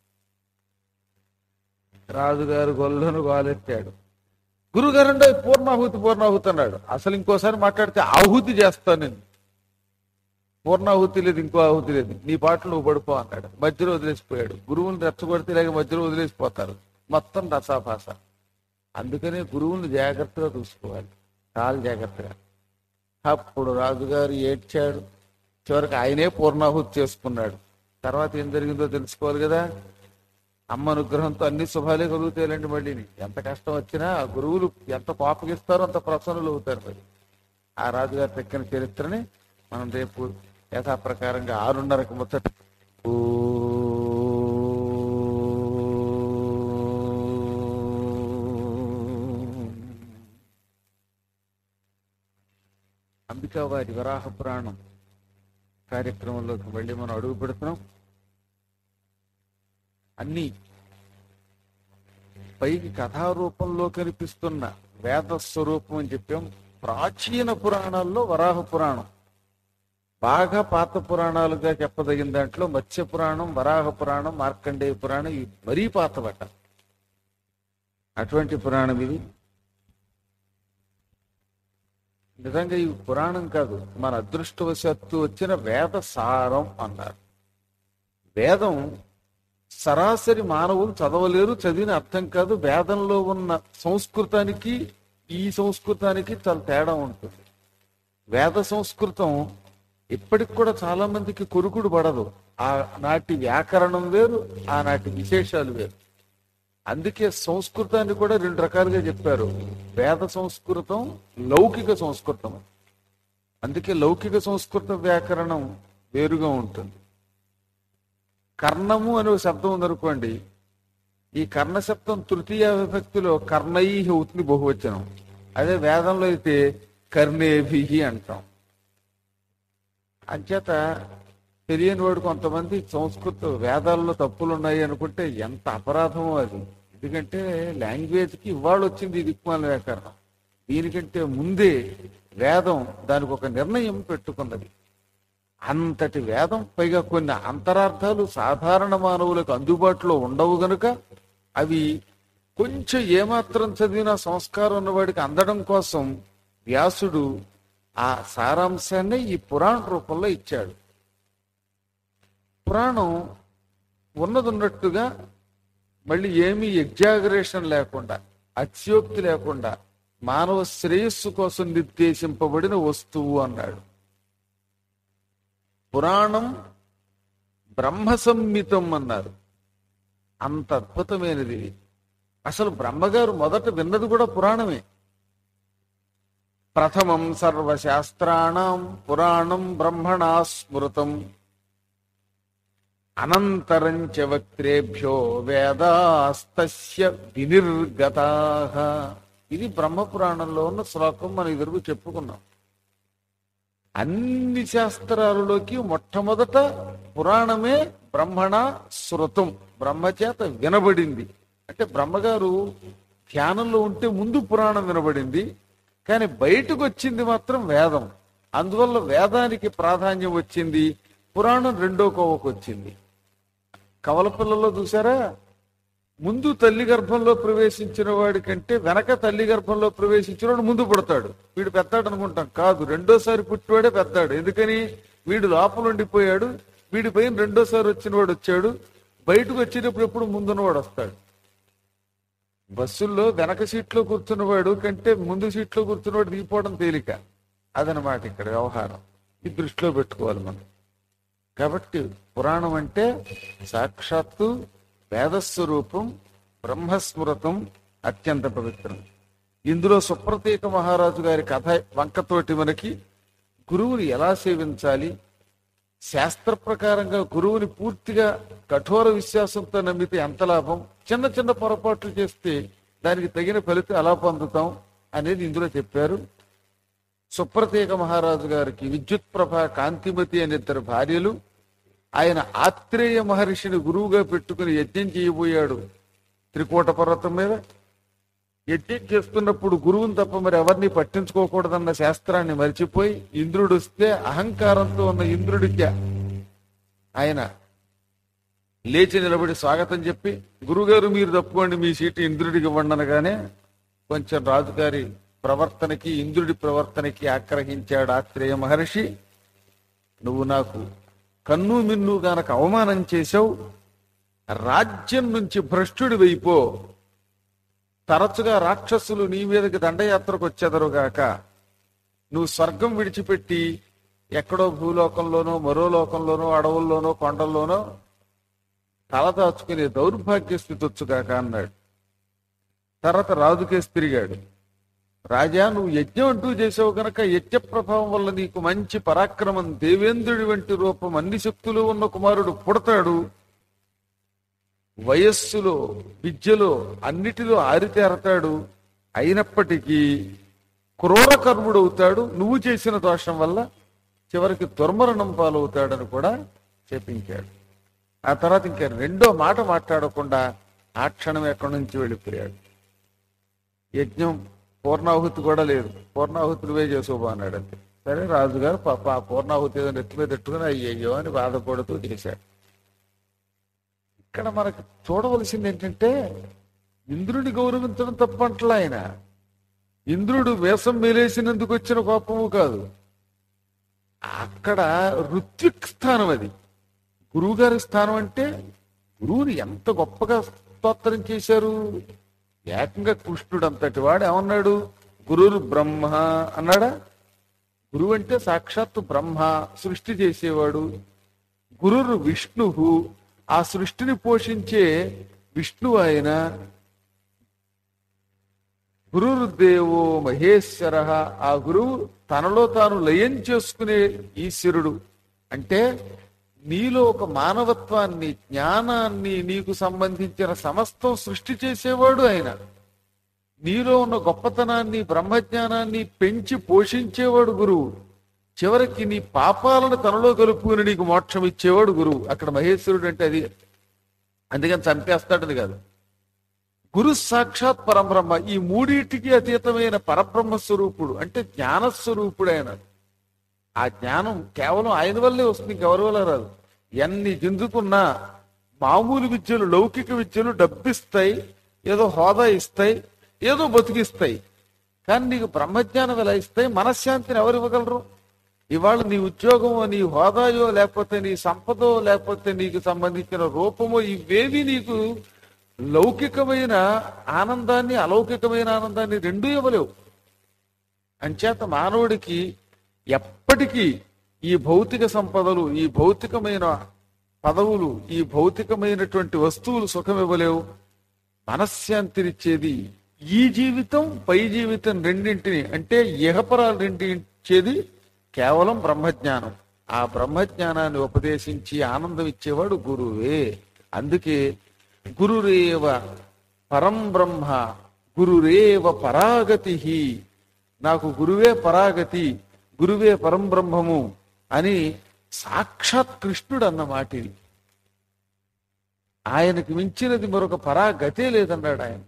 రాజుగారు గొల్లను గోలెత్తాడు గురుగారు అంటే పూర్ణాహుతి పూర్ణాహుతి అన్నాడు అసలు ఇంకోసారి మాట్లాడితే ఆహుతి చేస్తాను నేను పూర్ణాహుతి లేదు ఇంకో ఆహుతి లేదు నీ పాటలు నువ్వు పడిపో అన్నాడు మధ్యలో వదిలేసిపోయాడు గురువుని రెచ్చగొడితే లేక మధ్యలో వదిలేసిపోతారు మొత్తం రసాభాస అందుకనే గురువుని జాగ్రత్తగా చూసుకోవాలి చాలా జాగ్రత్తగా అప్పుడు రాజుగారు ఏడ్చాడు చివరికి ఆయనే పూర్ణాహుతి చేసుకున్నాడు తర్వాత ఏం జరిగిందో తెలుసుకోవాలి కదా అమ్మ అనుగ్రహంతో అన్ని శుభాలే కలుగుతాయిలండి మళ్ళీ ఎంత కష్టం వచ్చినా ఆ గురువులు ఎంత కోపగిస్తారో అంత ప్రసన్నులు అవుతారు మరి ఆ రాజుగారి తెక్కిన చరిత్రని మనం రేపు యథాప్రకారంగా ఆరున్నరకు ముచ్చట అంబికావారి వరాహ పురాణం కార్యక్రమంలోకి మళ్ళీ మనం అడుగు పెడుతున్నాం అన్ని పైకి కథారూపంలో కనిపిస్తున్న వేద స్వరూపం అని చెప్పాం ప్రాచీన పురాణాల్లో వరాహ పురాణం బాగా పాత పురాణాలుగా చెప్పదగిన దాంట్లో మత్స్య పురాణం వరాహ పురాణం మార్కండేయ పురాణం ఇవి మరీ పాతబట్ట అటువంటి పురాణం ఇది నిజంగా ఈ పురాణం కాదు మన అదృష్టవశాత్తు వచ్చిన వేద సారం అన్నారు వేదం సరాసరి మానవులు చదవలేరు చదివిన అర్థం కాదు వేదంలో ఉన్న సంస్కృతానికి ఈ సంస్కృతానికి చాలా తేడా ఉంటుంది వేద సంస్కృతం ఇప్పటికి కూడా చాలా మందికి కొరుకుడు పడదు ఆ నాటి వ్యాకరణం వేరు ఆనాటి విశేషాలు వేరు అందుకే సంస్కృతాన్ని కూడా రెండు రకాలుగా చెప్పారు వేద సంస్కృతం లౌకిక సంస్కృతం అందుకే లౌకిక సంస్కృత వ్యాకరణం వేరుగా ఉంటుంది కర్ణము అనే ఒక శబ్దం ఉందనుకోండి ఈ కర్ణ శబ్దం తృతీయ విభక్తిలో కర్ణై అవుతుంది బహువచనం అదే వేదంలో అయితే కర్ణేభి అంటాం అంచేత తెలియని వాడు కొంతమంది సంస్కృత వేదాల్లో తప్పులు ఉన్నాయి అనుకుంటే ఎంత అపరాధమో అది ఎందుకంటే లాంగ్వేజ్ కి ఇవాళ వచ్చింది ఈ దిక్మాల వ్యాకరణం దీనికంటే ముందే వేదం దానికి ఒక నిర్ణయం పెట్టుకున్నది అంతటి వేదం పైగా కొన్ని అంతరార్థాలు సాధారణ మానవులకు అందుబాటులో ఉండవు గనుక అవి కొంచెం ఏమాత్రం చదివిన సంస్కారం ఉన్నవాడికి అందడం కోసం వ్యాసుడు ఆ సారాంశాన్ని ఈ పురాణ రూపంలో ఇచ్చాడు పురాణం ఉన్నది ఉన్నట్టుగా మళ్ళీ ఏమీ ఎగ్జాగరేషన్ లేకుండా అత్యోక్తి లేకుండా మానవ శ్రేయస్సు కోసం నిర్దేశింపబడిన వస్తువు అన్నాడు పురాణం బ్రహ్మ సంహితం అన్నారు అంత అద్భుతమైనది ఇది. అసలు బ్రహ్మగారు మొదట విన్నది కూడా పురాణమే ప్రథమం సర్వశాస్త్రాణం పురాణం బ్రహ్మణా స్మృతం అనంతరం చ వక్త్రేభ్యో వేదాస్తస్య వినిర్గతా ఇది బ్రహ్మ పురాణంలో ఉన్న శ్లోకం మనం ఎదురుకు చెప్పుకున్నాం అన్ని శాస్త్రాలలోకి మొట్టమొదట పురాణమే బ్రహ్మణ శృతం బ్రహ్మచేత వినబడింది అంటే బ్రహ్మగారు ధ్యానంలో ఉంటే ముందు పురాణం వినబడింది కానీ బయటకు వచ్చింది మాత్రం వేదం అందువల్ల వేదానికి ప్రాధాన్యం వచ్చింది పురాణం రెండో కోవకు వచ్చింది కవల పిల్లలో చూసారా ముందు తల్లి గర్భంలో ప్రవేశించిన వాడి కంటే వెనక తల్లి గర్భంలో ప్రవేశించిన వాడు ముందు పుడతాడు వీడు పెద్దాడు అనుకుంటాం కాదు రెండోసారి పుట్టివాడే పెద్దాడు ఎందుకని వీడు లోపల ఉండిపోయాడు వీడి పైన రెండోసారి వచ్చిన వాడు వచ్చాడు బయటకు వచ్చేటప్పుడు ఎప్పుడు ముందున్నవాడు వస్తాడు బస్సుల్లో వెనక సీట్లో కూర్చున్నవాడు కంటే ముందు సీట్లో కూర్చున్నవాడు దిగిపోవడం తేలిక అదనమాట ఇక్కడ వ్యవహారం ఇది దృష్టిలో పెట్టుకోవాలి మనం కాబట్టి పురాణం అంటే సాక్షాత్తు వేదస్వరూపం బ్రహ్మస్మృతం అత్యంత పవిత్రం ఇందులో సుప్రతీక మహారాజు గారి కథ వంకతోటి మనకి గురువుని ఎలా సేవించాలి శాస్త్ర ప్రకారంగా గురువుని పూర్తిగా కఠోర విశ్వాసంతో నమ్మితే ఎంత లాభం చిన్న చిన్న పొరపాట్లు చేస్తే దానికి తగిన ఫలితం ఎలా పొందుతాం అనేది ఇందులో చెప్పారు సుప్రతీక మహారాజు గారికి విద్యుత్ ప్రభ కాంతిమతి అనే ఇద్దరు భార్యలు ఆయన ఆత్రేయ మహర్షిని గురువుగా పెట్టుకుని యజ్ఞం చేయబోయాడు త్రికోట పర్వతం మీద యజ్ఞం చేస్తున్నప్పుడు గురువుని తప్ప మరి ఎవరిని పట్టించుకోకూడదన్న శాస్త్రాన్ని మర్చిపోయి ఇంద్రుడు వస్తే అహంకారంతో ఉన్న ఇంద్రుడికి ఆయన లేచి నిలబడి స్వాగతం చెప్పి గురుగారు మీరు తప్పుకోండి మీ సీటు ఇంద్రుడికి ఇవ్వండి అనగానే కొంచెం రాజుగారి ప్రవర్తనకి ఇంద్రుడి ప్రవర్తనకి ఆగ్రహించాడు ఆత్రేయ మహర్షి నువ్వు నాకు కన్ను మిన్ను గానక అవమానం చేశావు రాజ్యం నుంచి భ్రష్టుడి వైపో తరచుగా రాక్షసులు నీ మీదకి దండయాత్రకు వచ్చేదరుగాక నువ్వు స్వర్గం విడిచిపెట్టి ఎక్కడో భూలోకంలోనో మరో లోకంలోనో అడవుల్లోనో కొండల్లోనో తలదాచుకునే దౌర్భాగ్య స్థితి వచ్చుగాక అన్నాడు తర్వాత రాజుకేసి తిరిగాడు రాజా నువ్వు యజ్ఞం అంటూ చేసావు గనక యజ్ఞ ప్రభావం వల్ల నీకు మంచి పరాక్రమం దేవేంద్రుడి వంటి రూపం అన్ని శక్తులు ఉన్న కుమారుడు పుడతాడు వయస్సులో విద్యలో అన్నిటిలో ఆరితేరతాడు అయినప్పటికీ క్రూర కర్ముడు అవుతాడు నువ్వు చేసిన దోషం వల్ల చివరికి దుర్మరణం పాలవుతాడని కూడా చెప్పించాడు ఆ తర్వాత ఇంకా రెండో మాట మాట్లాడకుండా ఆ క్షణం ఎక్కడి నుంచి వెళ్ళిపోయాడు యజ్ఞం పూర్ణాహుతి కూడా లేదు పూర్ణాహుతి నువ్వే చేసుకోబో అన్నాడు అంతే సరే రాజుగారు పాప ఆ పూర్ణాహుతి ఏదో నెత్తి మీద పెట్టుకుని అయ్యయ్యో అని బాధపడుతూ చేశాడు ఇక్కడ మనకు చూడవలసింది ఏంటంటే ఇంద్రుని గౌరవించడం తప్పంటలా ఆయన ఇంద్రుడు వేషం మేలేసినందుకు వచ్చిన కోపము కాదు అక్కడ ఋత్విక్ స్థానం అది గురువుగారి స్థానం అంటే గురువుని ఎంత గొప్పగా స్తోత్రం చేశారు ఏకంగా కృష్ణుడు అంతటి వాడు ఏమన్నాడు గురురు బ్రహ్మ అన్నాడా గురువు అంటే సాక్షాత్తు బ్రహ్మ సృష్టి చేసేవాడు గురురు విష్ణువు ఆ సృష్టిని పోషించే విష్ణువు ఆయన గురుర్దేవో మహేశ్వర ఆ గురువు తనలో తాను లయం చేసుకునే ఈశ్వరుడు అంటే నీలో ఒక మానవత్వాన్ని జ్ఞానాన్ని నీకు సంబంధించిన సమస్తం సృష్టి చేసేవాడు ఆయన నీలో ఉన్న గొప్పతనాన్ని బ్రహ్మజ్ఞానాన్ని పెంచి పోషించేవాడు గురువు చివరికి నీ పాపాలను తనలో కలుపుకుని నీకు మోక్షం ఇచ్చేవాడు గురువు అక్కడ మహేశ్వరుడు అంటే అది అందుకని చంపేస్తాడని కాదు గురు సాక్షాత్ పరబ్రహ్మ ఈ మూడింటికి అతీతమైన పరబ్రహ్మ స్వరూపుడు అంటే జ్ఞాన స్వరూపుడు ఆయన ఆ జ్ఞానం కేవలం ఆయన వల్లే వస్తుంది ఇంకెవరి వల్ల రాదు ఎన్ని గింజుకున్నా మామూలు విద్యలు లౌకిక విద్యలు డబ్బిస్తాయి ఏదో హోదా ఇస్తాయి ఏదో బతికిస్తాయి కానీ నీకు బ్రహ్మజ్ఞానం ఎలా ఇస్తాయి మనశ్శాంతిని ఎవరు ఇవ్వగలరు ఇవాళ నీ ఉద్యోగమో నీ హోదాయో లేకపోతే నీ సంపదో లేకపోతే నీకు సంబంధించిన రూపమో ఇవేవి నీకు లౌకికమైన ఆనందాన్ని అలౌకికమైన ఆనందాన్ని రెండూ ఇవ్వలేవు అంచేత మానవుడికి ఎప్పటికీ ఈ భౌతిక సంపదలు ఈ భౌతికమైన పదవులు ఈ భౌతికమైనటువంటి వస్తువులు సుఖం ఇవ్వలేవు మనశ్శాంతినిచ్చేది ఈ జీవితం పై జీవితం రెండింటిని అంటే ఇహపరాలు రెండించేది కేవలం బ్రహ్మజ్ఞానం ఆ బ్రహ్మజ్ఞానాన్ని ఉపదేశించి ఆనందం ఇచ్చేవాడు గురువే అందుకే గురురేవ పరం బ్రహ్మ గురురేవ పరాగతి నాకు గురువే పరాగతి గురువే పరం బ్రహ్మము అని సాక్షాత్ కృష్ణుడు అన్న మాట ఇది ఆయనకి మించినది మరొక పరాగతే లేదన్నాడు ఆయన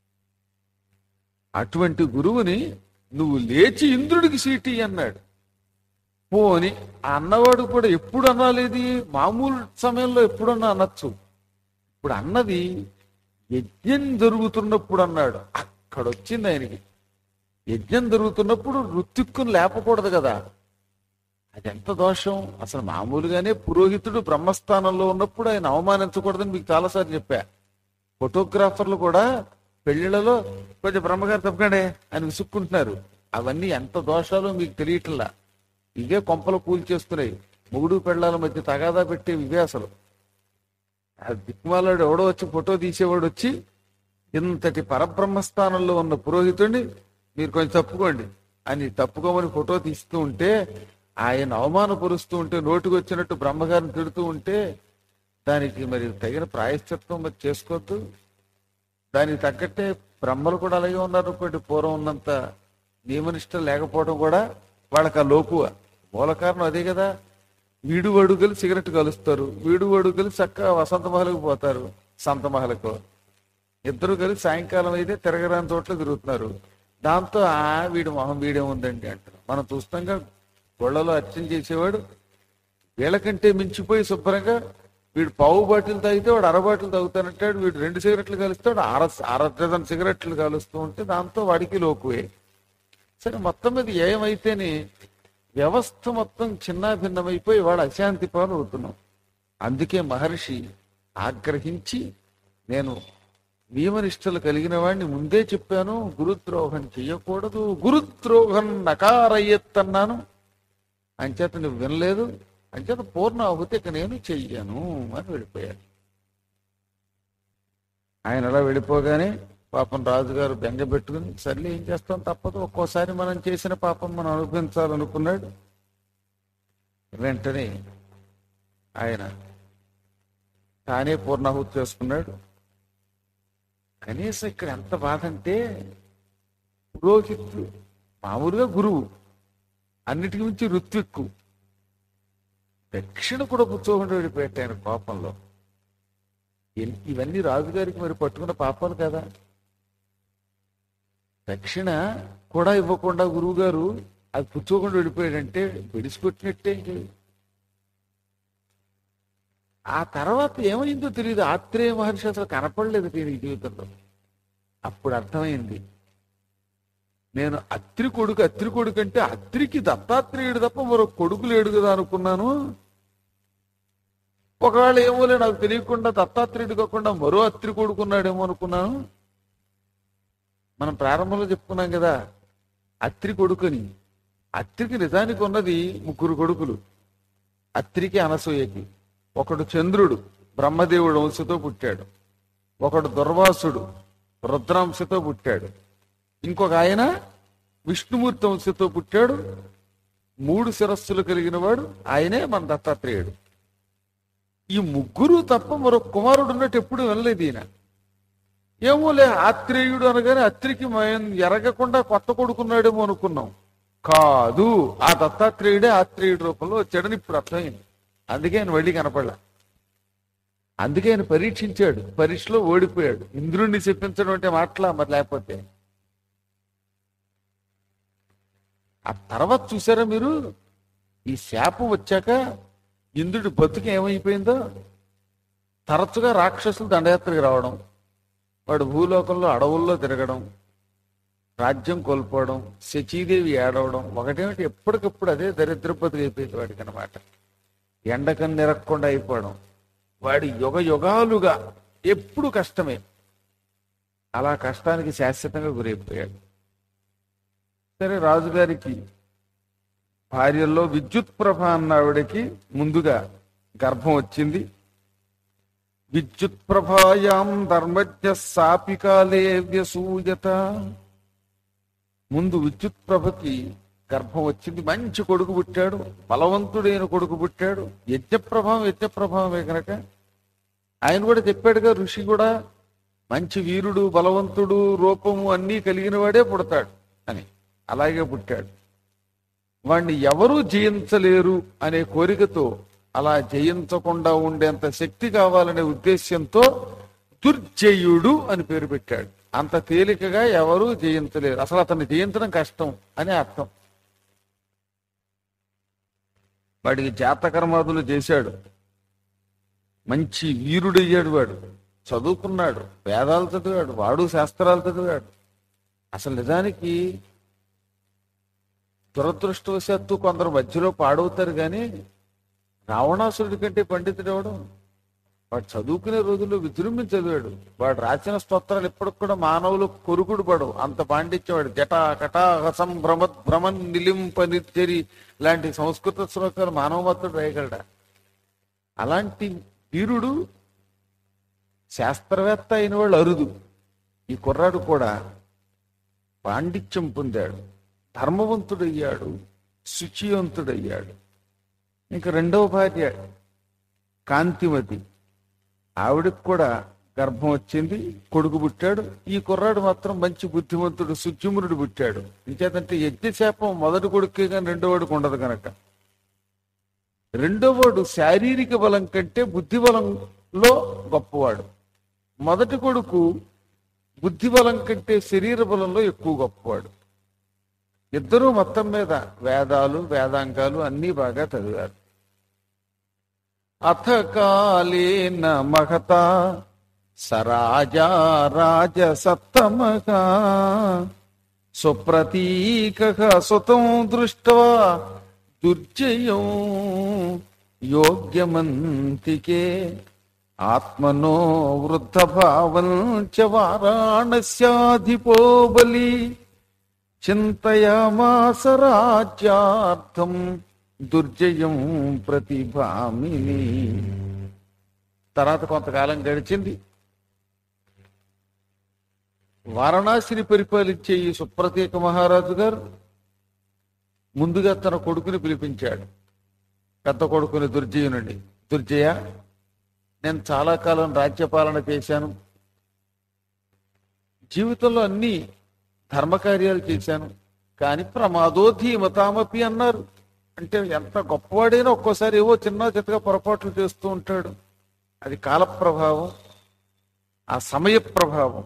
అటువంటి గురువుని నువ్వు లేచి ఇంద్రుడికి సీటి అన్నాడు పోని ఆ అన్నవాడు కూడా ఎప్పుడు అనాలేది మామూలు సమయంలో ఎప్పుడన్నా అనొచ్చు ఇప్పుడు అన్నది యజ్ఞం జరుగుతున్నప్పుడు అన్నాడు అక్కడ వచ్చింది ఆయనకి యజ్ఞం జరుగుతున్నప్పుడు ఋత్విక్కును లేపకూడదు కదా అది ఎంత దోషం అసలు మామూలుగానే పురోహితుడు బ్రహ్మస్థానంలో ఉన్నప్పుడు ఆయన అవమానించకూడదని మీకు చాలాసార్లు చెప్పా ఫోటోగ్రాఫర్లు కూడా పెళ్లిళ్లలో కొంచెం బ్రహ్మగారు తప్పకండి అని విసుక్కుంటున్నారు అవన్నీ ఎంత దోషాలో మీకు తెలియట్లా ఇవే కొంపలు కూల్చేస్తున్నాయి మొగుడు పెళ్ళాల మధ్య తగాదా పెట్టే ఇవే అసలు ఆ దిక్మాలాడు ఎవడో వచ్చి ఫోటో తీసేవాడు వచ్చి ఇంతటి పరబ్రహ్మస్థానంలో ఉన్న పురోహితుడిని మీరు కొంచెం తప్పుకోండి అని తప్పుకోమని ఫోటో తీస్తూ ఉంటే ఆయన అవమానపరుస్తూ ఉంటే నోటికి వచ్చినట్టు బ్రహ్మగారిని తిడుతూ ఉంటే దానికి మరి తగిన ప్రాయశ్చిత్తం మరి చేసుకోవద్దు దానికి తగ్గట్టే బ్రహ్మలు కూడా అలాగే ఉన్నారు అనుకోండి పూర్వం ఉన్నంత నియమనిష్ట లేకపోవడం కూడా వాళ్ళకి ఆ లోకువ మూల కారణం అదే కదా వీడు అడుగులు సిగరెట్ కలుస్తారు వీడు అడుగులు చక్కగా వసంత మహలకు పోతారు సంత మహలకు ఇద్దరు కలిసి సాయంకాలం అయితే తిరగరాని చోట్ల తిరుగుతున్నారు దాంతో ఆ వీడి మొహం వీడే ఉందండి అంటారు మనం చూస్తాంగా గొళ్ళలో అర్చన చేసేవాడు వీళ్ళకంటే మించిపోయి శుభ్రంగా వీడు పావు బాటిల్ తాగితే వాడు అర బాటిల్ తాగుతానంటాడు వీడు రెండు సిగరెట్లు కలుస్తాడు అర అర డజన్ సిగరెట్లు కలుస్తూ ఉంటే దాంతో వాడికి లోకువే సరే మొత్తం మీద ఏమైతేనే వ్యవస్థ మొత్తం చిన్న భిన్నమైపోయి వాడు అశాంతి పాలు అవుతున్నాం అందుకే మహర్షి ఆగ్రహించి నేను నియమనిష్టలు కలిగిన వాడిని ముందే చెప్పాను గురుద్రోహం చెయ్యకూడదు గురుద్రోహం నకారయ్యత్తన్నాను అంచేత నువ్వు వినలేదు అంచేత పూర్ణ ఆహుతి ఇక నేను చెయ్యను అని వెళ్ళిపోయాడు ఆయన అలా వెళ్ళిపోగానే పాపం రాజుగారు బెంగ పెట్టుకుని సర్లే ఏం చేస్తాం తప్పదు ఒక్కోసారి మనం చేసిన పాపం మనం అనుభవించాలనుకున్నాడు వెంటనే ఆయన తానే పూర్ణాహుతి చేసుకున్నాడు కనీసం ఇక్కడ ఎంత బాధ అంటే పురోహితుడు మామూలుగా గురువు అన్నిటికి మించి ఋత్విక్కు దక్షిణ కూడా పుచ్చుకోకుండా వెళ్ళిపోయాడు ఆయన కోపంలో ఇన్- ఇవన్నీ రాజుగారికి మరి పట్టుకున్న పాపాలు కదా దక్షిణ కూడా ఇవ్వకుండా గురువు గారు అది పుచ్చుకోకుండా వెళ్ళిపోయాడంటే విడిచిపెట్టినట్టే ఇంక. ఆ తర్వాత ఏమైందో తెలియదు ఆత్రేయ మహర్షి అసలు కనపడలేదు దీని జీవితంలో అప్పుడు అర్థమైంది నేను అత్రి కొడుకు అత్రి కొడుకు అంటే అత్రికి దత్తాత్రేయుడు తప్ప మరో కొడుకు లేడు కదా అనుకున్నాను ఒకవేళ ఏమోలే నాకు తెలియకుండా దత్తాత్రేయుడు కాకుండా మరో అత్రి కొడుకున్నాడేమో అనుకున్నాను మనం ప్రారంభంలో చెప్పుకున్నాం కదా అత్రి కొడుకుని అత్రికి నిజానికి ఉన్నది ముగ్గురు కొడుకులు అత్రికి అనసూయకి ఒకడు చంద్రుడు బ్రహ్మదేవుడు వంశతో పుట్టాడు ఒకడు దుర్వాసుడు రుద్రాంశతో పుట్టాడు ఇంకొక ఆయన విష్ణుమూర్తి వంశతో పుట్టాడు మూడు శిరస్సులు కలిగిన వాడు ఆయనే మన దత్తాత్రేయుడు ఈ ముగ్గురు తప్ప మరో కుమారుడు ఉన్నట్టు ఎప్పుడు వినలేదు ఈయన ఏమోలే ఆత్రేయుడు అనగానే అత్రికి మేము ఎరగకుండా కొత్త కొడుకున్నాడేమో అనుకున్నాం కాదు ఆ దత్తాత్రేయుడే ఆత్రేయుడు రూపంలో వచ్చాడని ఇప్పుడు అర్థమైంది అందుకే ఆయన మళ్ళీ కనపడలా అందుకే ఆయన పరీక్షించాడు పరీక్షలో ఓడిపోయాడు ఇంద్రుణ్ణి చెప్పించడం అంటే మాటలా మరి లేకపోతే ఆ తర్వాత చూసారా మీరు ఈ శాపం వచ్చాక ఇంద్రుడి బతుకు ఏమైపోయిందో తరచుగా రాక్షసులు దండయాత్రకు రావడం వాడు భూలోకంలో అడవుల్లో తిరగడం రాజ్యం కోల్పోవడం శచీదేవి ఏడవడం ఒకటేమిటి ఎప్పటికప్పుడు అదే దరిద్ర బతుకు అయిపోయింది వాడికి అనమాట ఎండకం నిరక్కుండా అయిపోవడం వాడి యుగ యుగాలుగా ఎప్పుడు కష్టమే అలా కష్టానికి శాశ్వతంగా గురైపోయాడు సరే రాజుగారికి భార్యల్లో విద్యుత్ ప్రభ అన్న ఆవిడకి ముందుగా గర్భం వచ్చింది విద్యుత్ ప్రభాయాం ధర్మజ్ఞ సాపికాలే వ్యసూయత ముందు విద్యుత్ ప్రభకి గర్భం వచ్చింది మంచి కొడుకు పుట్టాడు బలవంతుడైన కొడుకు పుట్టాడు యజ్ఞప్రభావం యజ్ఞప్రభావమే కనుక ఆయన కూడా చెప్పాడుగా ఋషి కూడా మంచి వీరుడు బలవంతుడు రూపము అన్నీ కలిగిన వాడే పుడతాడు అని అలాగే పుట్టాడు వాణ్ణి ఎవరూ జయించలేరు అనే కోరికతో అలా జయించకుండా ఉండేంత శక్తి కావాలనే ఉద్దేశ్యంతో దుర్జయుడు అని పేరు పెట్టాడు అంత తేలికగా ఎవరూ జయించలేరు అసలు అతన్ని జయించడం కష్టం అని అర్థం వాడికి జాతకర్మాదులు చేశాడు మంచి వీరుడయ్యాడు వాడు చదువుకున్నాడు వేదాలు చదివాడు వాడు శాస్త్రాలు చదివాడు అసలు నిజానికి దురదృష్టవశాత్తు కొందరు మధ్యలో పాడవుతారు కానీ రావణాసురుడి కంటే పండితుడు ఎవడు వాడు చదువుకునే రోజుల్లో విజృంభించి చదివాడు వాడు రాసిన స్తోత్రాలు ఇప్పటికి కూడా మానవులు కొరుకుడు పడవు అంత పాండిత్యవాడు జటా కటా హసం భ్రమ భ్రమన్ నిలింప నిర్చరి లాంటి సంస్కృత శ్లోకాలు మానవ మాత్రం రాయగలడా అలాంటి వీరుడు శాస్త్రవేత్త అయిన వాళ్ళు అరుదు ఈ కుర్రాడు కూడా పాండిత్యం పొందాడు ధర్మవంతుడయ్యాడు శుచివంతుడయ్యాడు ఇంకా రెండవ భార్య కాంతిమతి ఆవిడకి కూడా గర్భం వచ్చింది కొడుకు పుట్టాడు ఈ కుర్రాడు మాత్రం మంచి బుద్ధిమంతుడు సుద్యుమ్నుడు పుట్టాడు ఇంకేతంటే యజ్ఞశాపం మొదటి కొడుకే కానీ రెండో వాడికి ఉండదు కనుక రెండో వాడు శారీరక బలం కంటే బుద్ధి బలంలో గొప్పవాడు మొదటి కొడుకు బుద్ధి బలం కంటే శరీర బలంలో ఎక్కువ గొప్పవాడు ఇద్దరూ మొత్తం మీద వేదాలు వేదాంగాలు అన్నీ బాగా చదివారు అథ కాలేన మహత సరాజా రాజసత్తమగా సుప్రతీక సుతం దృష్ట్వా దుర్జయం యోగ్యమంతికే ఆత్మనో వృద్ధభావం చ వారాణస్యాధిపో బలి చింతయామాస రాజ్యార్థం దుర్జయం ప్రతిభామిని తర్వాత కొంతకాలం గడిచింది వారణాసిని పరిపాలించే ఈ సుప్రతీక మహారాజు గారు ముందుగా తన కొడుకుని పిలిపించాడు పెద్ద కొడుకుని దుర్జయునుండి దుర్జయ నేను చాలా కాలం రాజ్యపాలన చేశాను జీవితంలో అన్ని ధర్మకార్యాలు చేశాను కానీ ప్రమాదో ధీమతామపి అన్నారు అంటే ఎంత గొప్పవాడైనా ఒక్కోసారి ఏవో చిన్న చిత్తగా పొరపాట్లు చేస్తూ ఉంటాడు అది కాల ప్రభావం ఆ సమయ ప్రభావం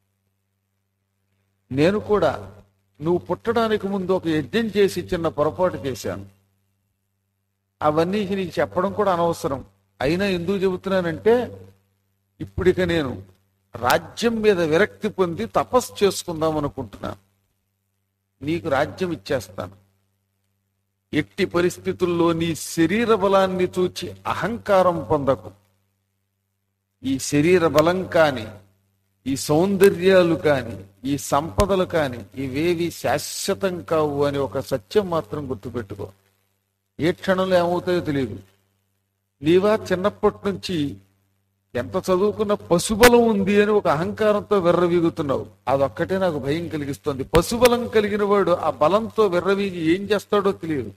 నేను కూడా నువ్వు పుట్టడానికి ముందు ఒక యజ్ఞం చేసి చిన్న పొరపాటు చేశాను అవన్నీ నీకు చెప్పడం కూడా అనవసరం అయినా ఎందుకు చెబుతున్నానంటే ఇప్పుడిక నేను రాజ్యం మీద విరక్తి పొంది తపస్సు చేసుకుందాం అనుకుంటున్నాను నీకు రాజ్యం ఇచ్చేస్తాను ఎట్టి పరిస్థితుల్లో నీ శరీర బలాన్ని చూచి అహంకారం పొందకు ఈ శరీర బలం కాని ఈ సౌందర్యాలు కాని ఈ సంపదలు కాని ఇవేవి శాశ్వతం కావు అని ఒక సత్యం మాత్రం గుర్తుపెట్టుకో ఏ క్షణంలో ఏమవుతాయో తెలియదు నీవా చిన్నప్పటి నుంచి ఎంత చదువుకున్న పశుబలం ఉంది అని ఒక అహంకారంతో వెర్రవీగుతున్నావు అదొక్కటే నాకు భయం కలిగిస్తుంది పశుబలం కలిగిన వాడు ఆ బలంతో వెర్రవీగి ఏం చేస్తాడో తెలియదు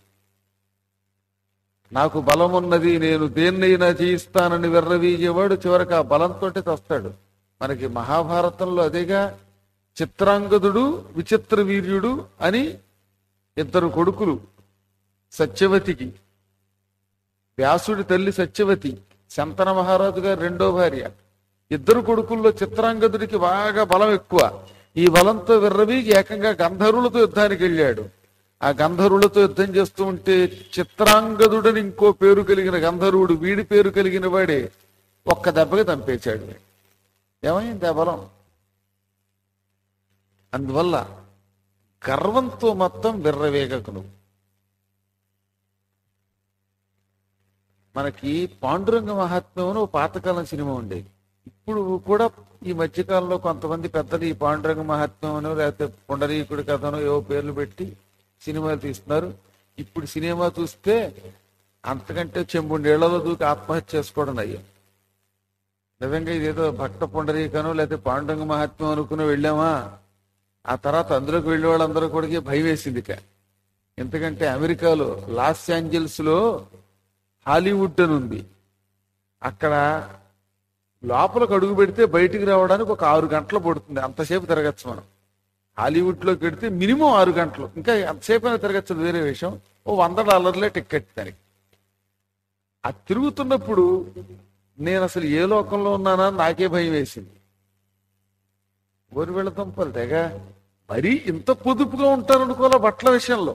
నాకు బలం ఉన్నది నేను దేన్నైనా చేయిస్తానని వెర్రవీగేవాడు చివరికి ఆ బలంతో చస్తాడు మనకి మహాభారతంలో అదేగా చిత్రాంగదుడు విచిత్ర వీర్యుడు అని ఇద్దరు కొడుకులు సత్యవతికి వ్యాసుడి తల్లి సత్యవతి శంతన మహారాజు గారి రెండో భార్య ఇద్దరు కొడుకుల్లో చిత్రాంగదుడికి బాగా బలం ఎక్కువ ఈ బలంతో విర్రవీగి ఏకంగా గంధర్వులతో యుద్ధానికి వెళ్ళాడు ఆ గంధర్వులతో యుద్ధం చేస్తూ ఉంటే చిత్రాంగదుడని ఇంకో పేరు కలిగిన గంధర్వుడు వీడి పేరు కలిగిన వాడే ఒక్క దెబ్బకి చంపేశాడు ఏమైంది ఆ బలం అందువల్ల గర్వంతో మొత్తం విర్రవేగకు నువ్వు మనకి పాండురంగ మహాత్మ్యం అని ఓ పాతకాలం సినిమా ఉండేది ఇప్పుడు కూడా ఈ మధ్యకాలంలో కొంతమంది పెద్దలు ఈ పాండురంగ మహాత్మ్యం అనో లేకపోతే పుండరీకుడి కథనో ఏవో పేర్లు పెట్టి సినిమాలు తీస్తున్నారు ఇప్పుడు సినిమా చూస్తే అంతకంటే చెంబు నీళ్లలో దూకి ఆత్మహత్య చేసుకోవడం అయ్యా నిజంగా ఇదేదో భక్త పుండరీకనో లేకపోతే పాండురంగ మహాత్మ్యం అనుకుని వెళ్ళామా ఆ తర్వాత అందులోకి వెళ్ళే వాళ్ళందరూ కూడా భయం వేసింది ఇక ఎందుకంటే అమెరికాలో లాస్ ఏంజల్స్ లో హాలీవుడ్ అని ఉంది అక్కడ లోపలికి అడుగు పెడితే బయటికి రావడానికి ఒక ఆరు గంటలు పడుతుంది అంతసేపు తిరగచ్చు మనం హాలీవుడ్ లోకి వెడితే మినిమం ఆరు గంటలు ఇంకా ఎంతసేపు అయినా తిరగచ్చు అది వేరే విషయం ఓ వంద డాలర్లే టికెట్ దానికి అది తిరుగుతున్నప్పుడు నేను అసలు ఏ లోకంలో ఉన్నానా అని నాకే భయం వేసింది గోరు తంపలు తెగ మరీ ఇంత పొదుపుగా ఉంటారు అనుకోలే బట్టల విషయంలో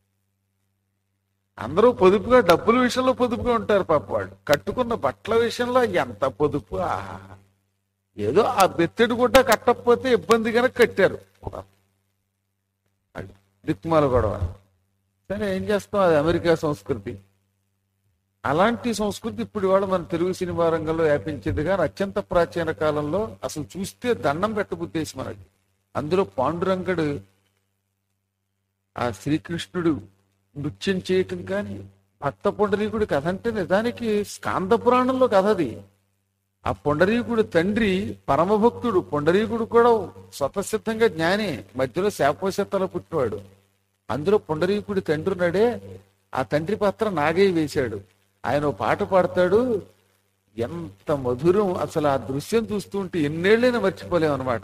అందరూ పొదుపుగా డబ్బుల విషయంలో పొదుపుగా ఉంటారు పాప వాళ్ళు కట్టుకున్న బట్టల విషయంలో ఎంత పొదుపు ఆహా ఏదో ఆ బెత్తెడు గుడ్డ కట్టకపోతే ఇబ్బంది కనుక కట్టారు అది దిక్మాల గొడవ సరే ఏం చేస్తాం అది అమెరికా సంస్కృతి అలాంటి సంస్కృతి ఇప్పుడు ఇవాళ మన తెలుగు సినిమా రంగంలో వ్యాపించింది కానీ అత్యంత ప్రాచీన కాలంలో అసలు చూస్తే దండం పెట్టబుద్ధేసి మనకి అందులో పాండురంగడు ఆ శ్రీకృష్ణుడు నృత్యం చేయటం కానీ భక్త పొండరీకుడి కథ అంటే నిజానికి స్కాంద పురాణంలో కథ అది ఆ పొండరీకుడు తండ్రి పరమభక్తుడు పొండరీకుడు కూడా స్వతసిద్ధంగా జ్ఞాని మధ్యలో శాపోశత్తలో పుట్టినవాడు అందులో పొండరీకుడి తండ్రి ఉన్నాడే ఆ తండ్రి పాత్ర నాగయ్య వేశాడు ఆయన ఓ పాట పాడతాడు ఎంత మధురం అసలు ఆ దృశ్యం చూస్తుంటే ఎన్నేళ్ళైనా మర్చిపోలేం అనమాట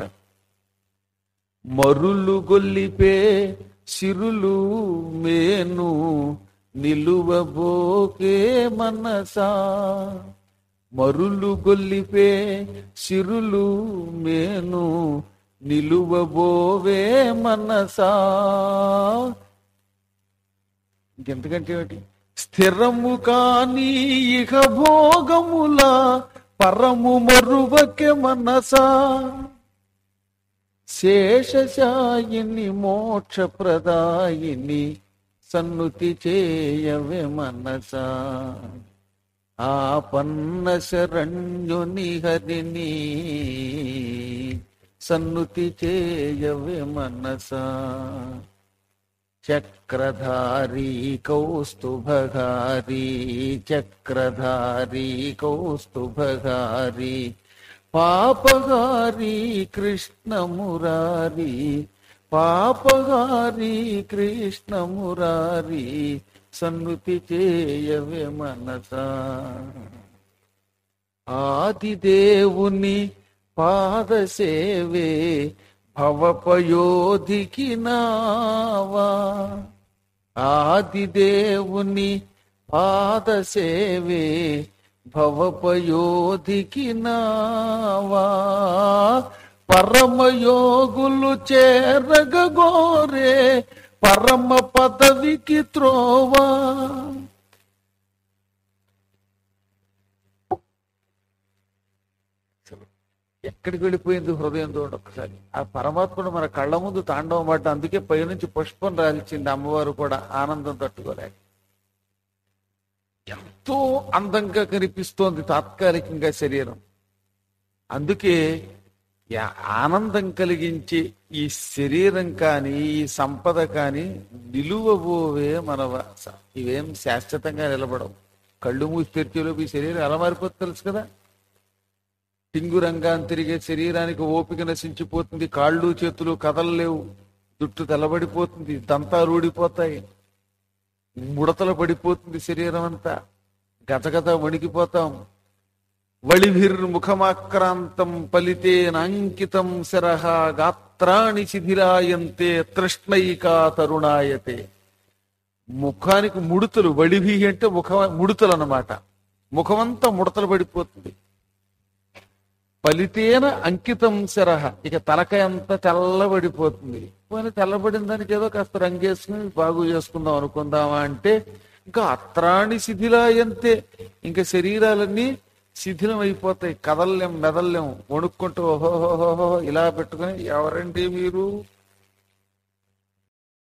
మరులు గొల్లిపే సిరులు మేను నిలువబోకే మనసా మరులు గొల్లిపే సిరులు మేను నిలువబోవే మనసా ఇంకెంతకంటే ఏమిటి స్థిరము కాని ఇహ భోగముల పరము మరువకే మనసా శేషశాయిని మోక్షప్రదాయిని సన్నుతి చేయవే మనసా ఆపన్న శరణ్యుని హరిని సన్నుతి చేయవే మనసా చక్రధారీ కౌస్తుభగారీ చక్రధారీ కౌస్తుభగారీ పాపగారీ కృష్ణమురారి పాపగారీ కృష్ణమురారి సన్నుతి చేయవే మనసా ఆదిదేవుని పాదసేవే భవపయోధికి నావా ఆదిదేవుని పాదసేవే భవపయోధికి నావా పరమయోగులు చేరగోరే పరమ పదవికి త్రోవా ఎక్కడికి వెళ్ళిపోయింది హృదయం చూడండి ఒక్కసారి ఆ పరమాత్ముడు మన కళ్ళ ముందు తాండవం పడ్డ అందుకే పైనుంచి పుష్పం రాల్చింది అమ్మవారు కూడా ఆనందం తట్టుకోలేక ఎంతో అందంగా కనిపిస్తోంది తాత్కాలికంగా శరీరం అందుకే యా- ఆనందం కలిగించే ఈ శరీరం కానీ ఈ సంపద కానీ నిలువబోవే మన వ- స- ఇవేం శాశ్వతంగా నిలబడవు కళ్ళు మూసి తెరిచేలోపు ఈ శరీరం ఎలా మారిపోతుంది తెలుసు కదా టింగురంగాన్ని తిరిగే శరీరానికి ఓపిక నశించిపోతుంది కాళ్ళు చేతులు కదలలేవు జుట్టు తెల్లబడిపోతుంది దంతాలు ఊడిపోతాయి ముడతలు పడిపోతుంది శరీరం అంతా గజగజ వణికిపోతాం వళిభిర్ ముఖమాక్రాంతం పలితేనాంకితం శరహ గాత్రాణి శిథిరాయంతే తృష్ణైకా తరుణాయతే ముఖానికి ముడతలు వడిభి అంటే ముఖ ముడతలు అన్నమాట ముఖమంతా ముడతలు పడిపోతుంది ఫలితేన అంకితం శరహ ఇక తలకాయ అంతా తెల్లబడిపోతుంది పోనీ తెల్లబడిన దానికి ఏదో కాస్త రంగేసుకుని బాగు చేసుకుందాం అనుకుందామా అంటే ఇంకా అత్రాణి శిథిలాయంతే ఇంకా శరీరాలన్నీ శిథిలం అయిపోతాయి కదల్లేం మెదల్లేం వణుక్కుంటూ ఓహోహోహో ఇలా పెట్టుకుని ఎవరండి మీరు